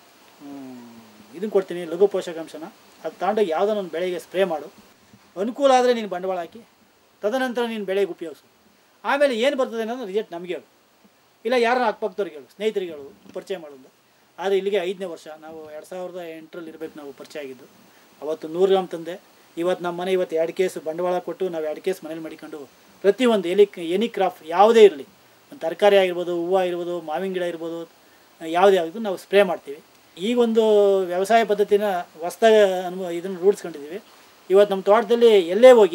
ಇದನ್ನು ಕೊಡ್ತೀನಿ ಲಘು ಪೋಷಕಾಂಶನ ಅದು ತಗೊಂಡೋಗಿ ಯಾವುದೋ ಒಂದು ಬೆಳೆಗೆ ಸ್ಪ್ರೇ ಮಾಡು ಅನುಕೂಲ ಆದರೆ ನೀನು ಬಂಡವಾಳ ಹಾಕಿ ತದನಂತರ ನೀನು ಬೆಳೆಗೆ ಉಪಯೋಗಿಸು ಆಮೇಲೆ ಏನು ಬರ್ತದೆ ಅನ್ನೋದು ರಿಸಲ್ಟ್ ನಮಗೆ ಹೇಳು ಇಲ್ಲ ಯಾರನ್ನ ಅಕ್ಕಪಕ್ಕದವ್ರಿಗೆ ಹೇಳು ಸ್ನೇಹಿತರಿಗೆ ಹೇಳು ಪರಿಚಯ ಮಾಡೋದು ಆದರೆ ಇಲ್ಲಿಗೆ ಐದನೇ ವರ್ಷ ನಾವು ಎರಡು ಸಾವಿರದ ಎಂಟರಲ್ಲಿ ಇರಬೇಕು ನಾವು ಪರಿಚಯ ಆಗಿದ್ದು ಅವತ್ತು ನೂರು ಗ್ರಾಮ್ ತಂದೆ ಇವತ್ತು ನಮ್ಮ ಮನೆ ಇವತ್ತು ಎರಡು ಕೇಸ್ ಬಂಡವಾಳ ಕೊಟ್ಟು ನಾವು ಎರಡು ಕೇಸ್ ಮನೇಲಿ ಮಾಡಿಕೊಂಡು ಪ್ರತಿಯೊಂದು ಎಲಿ ಎನಿ ಕ್ರಾಫ್ಟ್ ಯಾವುದೇ ಇರಲಿ ಒಂದು ತರಕಾರಿ ಆಗಿರ್ಬೋದು ಹೂವು ಆಗಿರ್ಬೋದು ಮಾವಿನ ಗಿಡ ಇರ್ಬೋದು ಯಾವುದೇ ಆಗಿದ್ದು ನಾವು ಸ್ಪ್ರೇ ಮಾಡ್ತೀವಿ ಈಗ ಒಂದು ವ್ಯವಸಾಯ ಪದ್ಧತಿನ ಹೊಸ್ದಾಗಿ ಅನುಭವ ಇದನ್ನು ರೂಢಿಸ್ಕೊಂಡಿದ್ದೀವಿ ಇವತ್ತು ನಮ್ಮ ತೋಟದಲ್ಲಿ ಎಲ್ಲೇ ಹೋಗಿ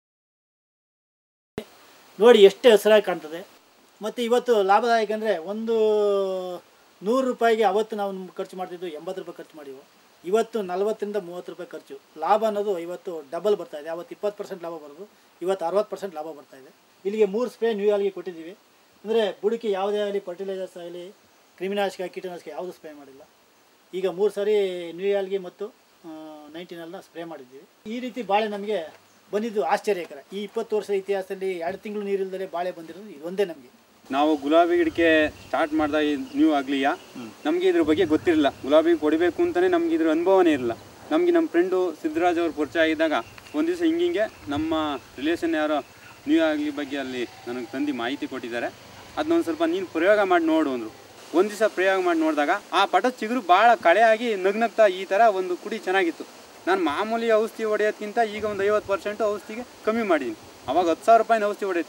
ನೋಡಿ ಎಷ್ಟು ಹೆಸರಾಗಿ ಕಾಣ್ತದೆ ಮತ್ತು ಇವತ್ತು ಲಾಭದಾಯಕ ಅಂದರೆ ಒಂದು ನೂರು ರೂಪಾಯಿಗೆ ಅವತ್ತು ನಾವು ಖರ್ಚು ಮಾಡ್ತಿದ್ದು ಎಂಬತ್ತು ರೂಪಾಯಿ ಖರ್ಚು ಮಾಡಿವು ಇವತ್ತು ನಲ್ವತ್ತರಿಂದ ಮೂವತ್ತು ರೂಪಾಯಿ ಖರ್ಚು ಲಾಭ ಅನ್ನೋದು ಇವತ್ತು ಡಬಲ್ ಬರ್ತಾ ಇದೆ ಅವತ್ತು ಇಪ್ಪತ್ತು ಪರ್ಸೆಂಟ್ ಲಾಭ ಬರೋದು ಇವತ್ತು ಅರವತ್ತು ಪರ್ಸೆಂಟ್ ಲಾಭ ಬರ್ತಾ ಇದೆ ಇಲ್ಲಿಗೆ ಮೂರು ಸ್ಪ್ರೇ ನ್ಯೂ ಆಲ್ಗೆ ಕೊಟ್ಟಿದ್ದೀವಿ ಅಂದರೆ ಬುಡಕ್ಕೆ ಯಾವುದೇ ಆಗಲಿ ಫರ್ಟಿಲೈಸರ್ಸ್ ಆಗಲಿ ಕ್ರಿಮಿನಾಶಕ ಕೀಟನಾಶಕ ಯಾವುದು ಸ್ಪ್ರೇ ಮಾಡಿಲ್ಲ ಈಗ ಮೂರು ಸಾರಿ ನ್ಯೂ ಆಲ್ಗೆ ಮತ್ತು ನೈನ್ಟೀನಲ್ನ ಸ್ಪ್ರೇ ಮಾಡಿದ್ದೀವಿ ಈ ರೀತಿ ಬಾಳೆ ನಮಗೆ ಬಂದಿದ್ದು ಆಶ್ಚರ್ಯಕರ ಈ ಇಪ್ಪತ್ತು ವರ್ಷದ ಇತಿಹಾಸದಲ್ಲಿ ಎರಡು ತಿಂಗಳು ನೀರಿಲ್ಲದೆ ಬಾಳೆ ಬಂದಿರೋದು ಇದೊಂದೇ ನಮಗೆ ನಾವು ಗುಲಾಬಿ ಗಿಡಕ್ಕೆ ಸ್ಟಾರ್ಟ್ ಮಾಡಿದಾಗ ನ್ಯೂ ಆಗಲಿಯ ನಮಗೆ ಇದ್ರ ಬಗ್ಗೆ ಗೊತ್ತಿರಲಿಲ್ಲ ಗುಲಾಬಿ ಕೊಡಬೇಕು ಅಂತಲೇ ನಮ್ಗೆ ಇದ್ರ ಅನುಭವನೇ ಇರಲಿಲ್ಲ ನಮಗೆ ನಮ್ಮ ಫ್ರೆಂಡು ಸಿದ್ದರಾಜ್ ಅವ್ರು ಪರಿಚಯ ಆಗಿದ್ದಾಗ ಒಂದು ದಿವಸ ಹಿಂಗಿಂಗೆ ನಮ್ಮ ರಿಲೇಷನ್ ಯಾರೋ ನ್ಯೂ ಆಗಲಿ ಬಗ್ಗೆ ಅಲ್ಲಿ ನನಗೆ ತಂದು ಮಾಹಿತಿ ಕೊಟ್ಟಿದ್ದಾರೆ ಅದನ್ನ ಒಂದು ಸ್ವಲ್ಪ ನೀನು ಪ್ರಯೋಗ ಮಾಡಿ ನೋಡು ಅಂದರು ಒಂದು ದಿವಸ ಪ್ರಯೋಗ ಮಾಡಿ ನೋಡಿದಾಗ ಆ ಪಟದ ಚಿಗುರು ಭಾಳ ಕಳೆ ಆಗಿ ನಗ್ನಗ್ತಾ ಈ ಥರ ಒಂದು ಕುಡಿ ಚೆನ್ನಾಗಿತ್ತು ನಾನು ಮಾಮೂಲಿ ಔಷಧಿ ಹೊಡೆಯೋದ್ಕಿಂತ ಈಗ ಒಂದು ಐವತ್ತು ಪರ್ಸೆಂಟು ಔಷಧಿಗೆ ಕಮ್ಮಿ ಮಾಡಿದ್ದೀನಿ ಅವಾಗ ಹತ್ತು ಸಾವಿರ ರೂಪಾಯಿನ ಔಷಧಿ ಹೊಡೆಯೋದ್ಕಿಂತ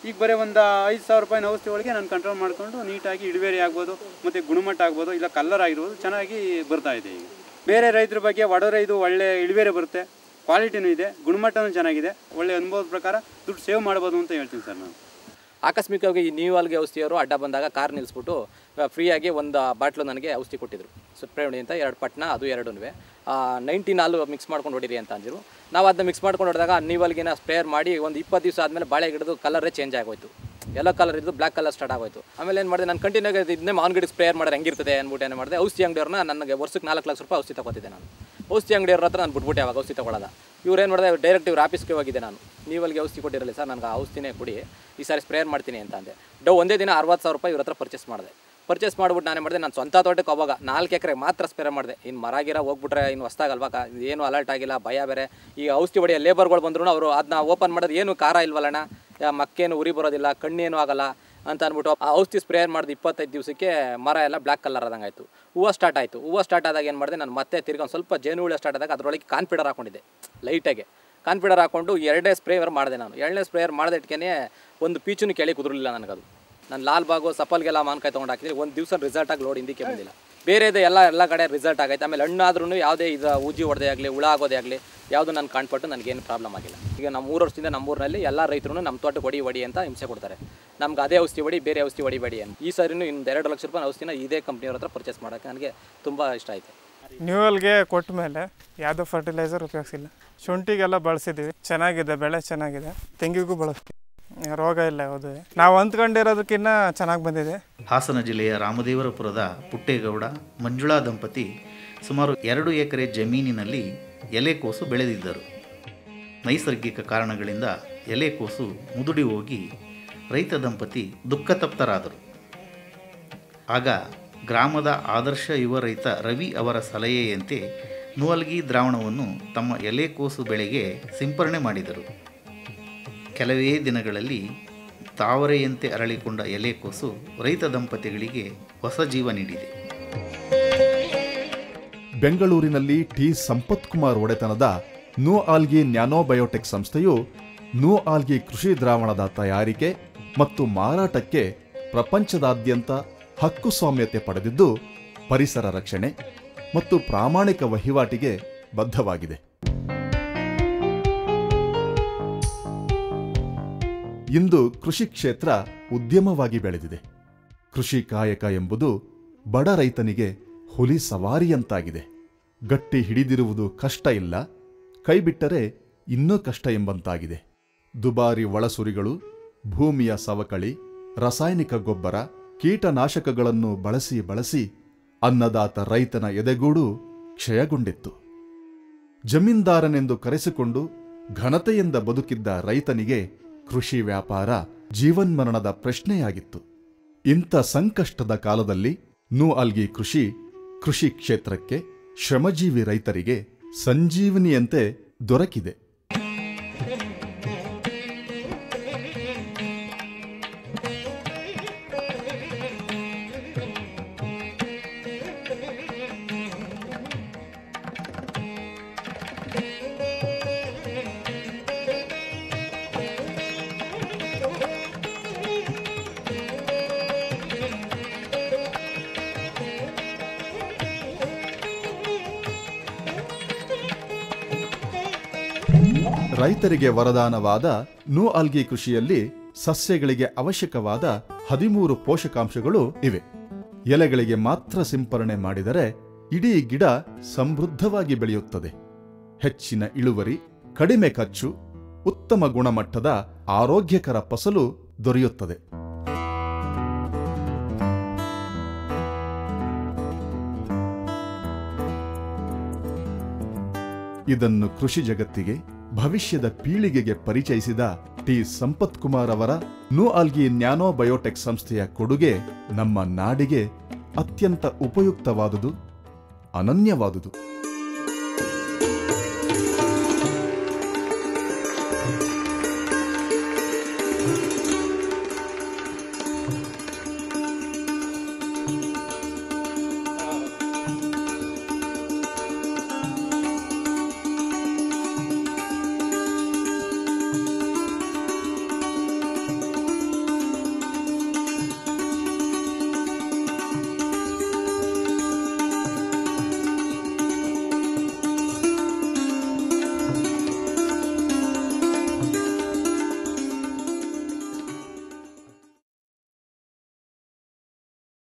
ಈಗ ಬರೀ ಒಂದು ಐದು ಸಾವಿರ ರೂಪಾಯಿನ ಔಷಧಿ ಒಳಗೆ ನಾನು ಕಂಟ್ರೋಲ್ ಮಾಡಿಕೊಂಡು ನೀಟಾಗಿ ಇಳುವರಿ ಆಗ್ಬೋದು ಮತ್ತು ಗುಣಮಟ್ಟ ಆಗ್ಬೋದು ಇಲ್ಲ ಕಲ್ಲರ್ ಆಗಿರ್ಬೋದು ಚೆನ್ನಾಗಿ ಬರ್ತಾ ಇದೆ ಈಗ ಬೇರೆ ರೈತರ ಬಗ್ಗೆ ವಡೋರೆ ಇದು ಒಳ್ಳೆ ಇಳುವರಿ ಬರುತ್ತೆ ಕ್ವಾಲಿಟಿನೂ ಇದೆ ಗುಣಮಟ್ಟನೂ ಚೆನ್ನಾಗಿದೆ ಒಳ್ಳೆ ಅನುಭವದ ಪ್ರಕಾರ ದುಡ್ಡು ಸೇವ್ ಮಾಡ್ಬೋದು ಅಂತ ಹೇಳ್ತೀನಿ ಸರ್ ನಾನು ಆಕಸ್ಮಿಕವಾಗಿ ಈ ನ್ಯೂ ಆಲ್ಗೆ ಔಷಧಿಯವರು ಅಡ್ಡ ಬಂದಾಗ ಕಾರ್ ನಿಲ್ಲಿಸ್ಬಿಟ್ಟು ಫ್ರೀಯಾಗಿ ಒಂದು ಬಾಟ್ಲು ನನಗೆ ಔಷಧಿ ಕೊಟ್ಟಿದ್ರು ಸ್ಪ್ರೇ ಹೊಡಿ ಅಂತ ಎರಡು ಪಟ್ನ ಅದು ಎರಡೂ ನೈನ್ಟೀನ್ ಹಾಲು ಮಿಕ್ಸ್ ಮಾಡ್ಕೊಂಡು ಹೊಡಿರಿ ಅಂತ ಅಂದಿರು ನಾವು ಅದನ್ನ ಮಿಕ್ಸ್ ಮಾಡ್ಕೊಂಡು ಹೊಡೆದಾಗ ನೀವಲ್ಗಿನ ಸ್ಪ್ರೇಯರ್ ಮಾಡಿ ಒಂದು ಇಪ್ಪತ್ತು ದಿವಸ ಆದಮೇಲೆ ಬಾಳೆ ಗಿಡದು ಕಲರೇ ಚೇಂಜ್ ಆಗೋಯ್ತು ಎಲ್ಲೋ ಕಲರ್ ಇದ್ದು ಬ್ಲ್ಯಾಕ್ ಕಲರ್ ಸ್ಟಾರ್ಟ್ ಆಗೋಯ್ತು ಆಮೇಲೆ ಏನು ಮಾಡಿದೆ ನಾನು ಕಂಟಿನ್ಯೂ ಆಗಿ ಇದನ್ನೇ ಮಾವಿನ ಗಿಡಕ್ಕೆ ಸ್ಪ್ರೇಯರ್ ಮಾಡಿದ್ರೆ ಹೆಂಗಿರ್ತದೆ ಅಂದ್ಬಿಟ್ಟು ಏನು ಮಾಡಿದೆ ಔಷಧಿ ಅಂಗಡಿಯವ್ರನ್ನ ನನಗೆ ವರ್ಷಕ್ಕೆ ನಾಲ್ಕು ಲಕ್ಷ ರೂಪಾಯಿ ಔಷಧಿ ತಗೋತಿದ್ದೆ ನಾನು ಔಷಧಿ ಅಂಗಡಿಯವ್ರ ಹತ್ರ ನಾನು ಬಿಟ್ಬಿಟ್ಟೆ ಅವಾಗ ಔಷಧಿ ತಗೊಳ್ಳೋದ ಇವ್ರು ಏನು ಮಾಡಿದೆ ಡೈರೆಕ್ಟ್ ಇವ್ರ ಆಫೀಸ್ಗೆ ಹೋಗಿದ್ದೆ ನಾನು ನೀವಲ್ಲಿಗೆ ಔಷಧಿ ಕೊಟ್ಟಿರಲಿ ಸರ್ ನನಗೆ ಆ ಔಷಧಿನೇ ಕೊಡಿ ಈ ಸಾರಿ ಸ್ಪ್ರೇಯರ್ ಮಾಡ್ತೀನಿ ಅಂತ ಅಂದೆ ಡೋ ಒಂದೇ ದಿನ ಅರವತ್ತು ಸಾವಿರ ರೂಪಾಯಿ ಇವ್ರ ಹತ್ರ ಪರ್ಚೇಸ್ ಮಾಡಿದೆ ಪರ್ಚೇಸ್ ಮಾಡ್ಬಿಟ್ಟು ನಾನೇ ಮಾಡಿದೆ ನಾನು ಸ್ವಂತ ತೋಟಕ್ಕೆ ಅವಾಗ ನಾಲ್ಕು ಎಕರೆ ಮಾತ್ರ ಸ್ಪ್ರೇ ಮಾಡಿದೆ ಇನ್ನು ಮರ ಗಿರ ಹೋಗ್ಬಿಟ್ರೆ ಇನ್ನು ಹೊಸ್ದಾಗಲ್ವಾ ಕಾ ಏನು ಅಲರ್ಟ್ ಆಗಿಲ್ಲ ಭಯ ಬೇರೆ ಈ ಔಷಧಿ ಹೊಡೆಯ ಲೇಬರ್ಗಳು ಬಂದ್ರು ಅವರು ಅದನ್ನ ಓಪನ್ ಮಾಡೋದು ಏನು ಖಾರ ಇಲ್ವಲ್ಲಣ್ಣ ಯಾ ಮಕ್ಕೇನು ಉರಿ ಬರೋದಿಲ್ಲ ಕಣ್ಣೇನು ಆಗಲ್ಲ ಅಂತ ಅಂದ್ಬಿಟ್ಟು ಆ ಔಷಧಿ ಸ್ಪ್ರೇಯರ್ ಮಾಡಿದ ಇಪ್ಪತ್ತೈದು ದಿವಸಕ್ಕೆ ಮರ ಎಲ್ಲ ಬ್ಲ್ಯಾಕ್ ಕಲರ್ ಆದಂಗೆ ಆಯಿತು ಹೂವು ಸ್ಟಾರ್ಟ್ ಆಯಿತು ಹೂವು ಸ್ಟಾರ್ಟ್ ಆದಾಗ ಏನು ಮಾಡಿದೆ ನಾನು ಮತ್ತೆ ತಿರ್ಗಿ ಒಂದು ಸ್ವಲ್ಪ ಜೇನು ಹುಳ ಸ್ಟಾರ್ಟ್ ಆದಾಗ ಅದರೊಳಗೆ ಕಾನ್ಫಿಡರ್ ಹಾಕೊಂಡಿದ್ದೆ ಲೈಟಾಗೆ ಕಾನ್ಫಿಡರ್ ಹಾಕೊಂಡು ಎರಡನೇ ಸ್ಪ್ರೇಯರ್ ಮಾಡಿದೆ ನಾನು ಎರಡನೇ ಸ್ಪ್ರೇಯರ್ ಮಾಡಿದ ಇಟ್ಕೆ ಒಂದು ಪೀಚುನು ಕೆಳಗೆ ಕುದುರಲಿಲ್ಲ ನನಗದು ನಾನು ಲಾಲ್ ಬಾಗು ಸಫಲ್ಗೆಲ್ಲ ಮಾನ್ಕಾಯಿ ತೊಗೊಂಡು ಹಾಕಿದ್ರೆ ಒಂದು ದಿವಸ ರಿಸಲ್ಟ್ ಆಗಿ ಲೋಡ್ ಹಿಂದಕ್ಕೆ ಬಂದಿಲ್ಲ ಬೇರೆದು ಎಲ್ಲ ಎಲ್ಲ ಕಡೆ ರಿಸಲ್ಟ್ ಆಗೈತೆ ಆಮೇಲೆ ಹಣ್ಣಾದ್ರೂ ಯಾವುದೇ ಇದು ಉಜ್ಜಿ ಹೊಡೆದೇ ಆಗಲಿ ಹುಳ ಆಗೋದೇ ಆಗಲಿ ಯಾವುದು ನಾನು ಕಾಣ್ಪಟ್ಟು ನನಗೇನು ಪ್ರಾಬ್ಲಮ್ ಆಗಿಲ್ಲ ಈಗ ನಮ್ಮ ಮೂರು ವರ್ಷದಿಂದ ನಮ್ಮೂರಿನಲ್ಲಿ ಎಲ್ಲ ರೈತರು ನಮ್ಮ ತೋಟಕ್ಕೆ ಹೊಡಿ ಹೊಡಿ ಅಂತ ಹಿಂಸೆ ಕೊಡ್ತಾರೆ ನಮ್ಗೆ ಅದೇ ಔಷಧಿ ಹೊಡಿ ಬೇರೆ ಔಷಧಿ ಹೊಡಿಬೇಡಿ ಅಂತ ಈ ಸರಿನೂ ಇನ್ನು ಎರಡು ಲಕ್ಷ ರೂಪಾಯಿ ಔಷಧಿನ ಇದೇ ಕಂಪ್ನಿಯವ್ರ ಹತ್ರ ಪರ್ಚೇಸ್ ಮಾಡೋಕ್ಕೆ ನನಗೆ ತುಂಬ ಇಷ್ಟ ಆಯಿತು ನ್ಯೂವಲ್ಗೆ ಕೊಟ್ಟ ಮೇಲೆ ಯಾವುದೋ ಫರ್ಟಿಲೈಸರ್ ಉಪಯೋಗಿಸಿಲ್ಲ ಶುಂಠಿಗೆಲ್ಲ ಬಳಸಿದ್ದೀವಿ ಚೆನ್ನಾಗಿದೆ ಬೆಳೆ ಚೆನ್ನಾಗಿದೆ ತೆಂಗಿಗೂ ಬಳಸ್ತೀವಿ ರೋಗ ಇಲ್ಲ ಯಾವುದು ನಾವು ಅಂದ್ಕೊಂಡಿರೋದಕ್ಕಿಂತ ಚೆನ್ನಾಗಿ ಬಂದಿದೆ ಹಾಸನ ಜಿಲ್ಲೆಯ ರಾಮದೇವರಪುರದ ಪುಟ್ಟೇಗೌಡ ಮಂಜುಳಾ ದಂಪತಿ ಸುಮಾರು ಎರಡು ಎಕರೆ ಜಮೀನಿನಲ್ಲಿ ಎಲೆಕೋಸು ಬೆಳೆದಿದ್ದರು ನೈಸರ್ಗಿಕ ಕಾರಣಗಳಿಂದ ಎಲೆಕೋಸು ಮುದುಡಿ ಹೋಗಿ ರೈತ ದಂಪತಿ ದುಃಖತಪ್ತರಾದರು ಆಗ ಗ್ರಾಮದ ಆದರ್ಶ ಯುವ ರೈತ ರವಿ ಅವರ ಸಲಹೆಯಂತೆ ನುವಲ್ಗಿ ದ್ರಾವಣವನ್ನು ತಮ್ಮ ಎಲೆಕೋಸು ಬೆಳೆಗೆ ಸಿಂಪರಣೆ ಮಾಡಿದರು ಕೆಲವೇ ದಿನಗಳಲ್ಲಿ ತಾವರೆಯಂತೆ ಅರಳಿಕೊಂಡ ಎಲೆಕೋಸು ರೈತ ದಂಪತಿಗಳಿಗೆ ಹೊಸ ಜೀವ ನೀಡಿದೆ ಬೆಂಗಳೂರಿನಲ್ಲಿ ಟಿ ಸಂಪತ್ ಕುಮಾರ್ ಒಡೆತನದ ನೂ ಆಲ್ಗಿ ನ್ಯಾನೋಬಯೋಟೆಕ್ ಸಂಸ್ಥೆಯು ನೂ ಆಲ್ಗಿ ಕೃಷಿ ದ್ರಾವಣದ ತಯಾರಿಕೆ ಮತ್ತು ಮಾರಾಟಕ್ಕೆ ಪ್ರಪಂಚದಾದ್ಯಂತ ಹಕ್ಕುಸ್ವಾಮ್ಯತೆ ಪಡೆದಿದ್ದು ಪರಿಸರ ರಕ್ಷಣೆ ಮತ್ತು ಪ್ರಾಮಾಣಿಕ ವಹಿವಾಟಿಗೆ ಬದ್ಧವಾಗಿದೆ ಇಂದು ಕೃಷಿ ಕ್ಷೇತ್ರ ಉದ್ಯಮವಾಗಿ ಬೆಳೆದಿದೆ ಕೃಷಿ ಕಾಯಕ ಎಂಬುದು ಬಡ ರೈತನಿಗೆ ಹುಲಿ ಸವಾರಿಯಂತಾಗಿದೆ ಗಟ್ಟಿ ಹಿಡಿದಿರುವುದು ಕಷ್ಟ ಇಲ್ಲ ಕೈಬಿಟ್ಟರೆ ಇನ್ನೂ ಕಷ್ಟ ಎಂಬಂತಾಗಿದೆ ದುಬಾರಿ ಒಳಸುರಿಗಳು ಭೂಮಿಯ ಸವಕಳಿ ರಾಸಾಯನಿಕ ಗೊಬ್ಬರ ಕೀಟನಾಶಕಗಳನ್ನು ಬಳಸಿ ಬಳಸಿ ಅನ್ನದಾತ ರೈತನ ಎದೆಗೂಡು ಕ್ಷಯಗೊಂಡಿತ್ತು ಜಮೀನ್ದಾರನೆಂದು ಕರೆಸಿಕೊಂಡು ಘನತೆಯಿಂದ ಬದುಕಿದ್ದ ರೈತನಿಗೆ ಕೃಷಿ ವ್ಯಾಪಾರ ಜೀವನ್ಮರಣದ ಪ್ರಶ್ನೆಯಾಗಿತ್ತು ಇಂಥ ಸಂಕಷ್ಟದ ಕಾಲದಲ್ಲಿ ನೂ ಅಲ್ಗಿ ಕೃಷಿ ಕೃಷಿ ಕ್ಷೇತ್ರಕ್ಕೆ ಶ್ರಮಜೀವಿ ರೈತರಿಗೆ ಸಂಜೀವನಿಯಂತೆ ದೊರಕಿದೆ ರೈತರಿಗೆ ವರದಾನವಾದ ನೂ ಆಲ್ಗಿ ಕೃಷಿಯಲ್ಲಿ ಸಸ್ಯಗಳಿಗೆ ಅವಶ್ಯಕವಾದ ಹದಿಮೂರು ಪೋಷಕಾಂಶಗಳು ಇವೆ ಎಲೆಗಳಿಗೆ ಮಾತ್ರ ಸಿಂಪರಣೆ ಮಾಡಿದರೆ ಇಡೀ ಗಿಡ ಸಮೃದ್ಧವಾಗಿ ಬೆಳೆಯುತ್ತದೆ ಹೆಚ್ಚಿನ ಇಳುವರಿ ಕಡಿಮೆ ಖರ್ಚು ಉತ್ತಮ ಗುಣಮಟ್ಟದ ಆರೋಗ್ಯಕರ ಫಸಲು ದೊರೆಯುತ್ತದೆ ಇದನ್ನು ಕೃಷಿ ಜಗತ್ತಿಗೆ ಭವಿಷ್ಯದ ಪೀಳಿಗೆಗೆ ಪರಿಚಯಿಸಿದ ಟಿ ಸಂಪತ್ ಕುಮಾರ್ ಅವರ ನೂ ಆಲ್ಗಿ ನ್ಯಾನೋ ಬಯೋಟೆಕ್ ಸಂಸ್ಥೆಯ ಕೊಡುಗೆ ನಮ್ಮ ನಾಡಿಗೆ ಅತ್ಯಂತ ಉಪಯುಕ್ತವಾದುದು ಅನನ್ಯವಾದುದು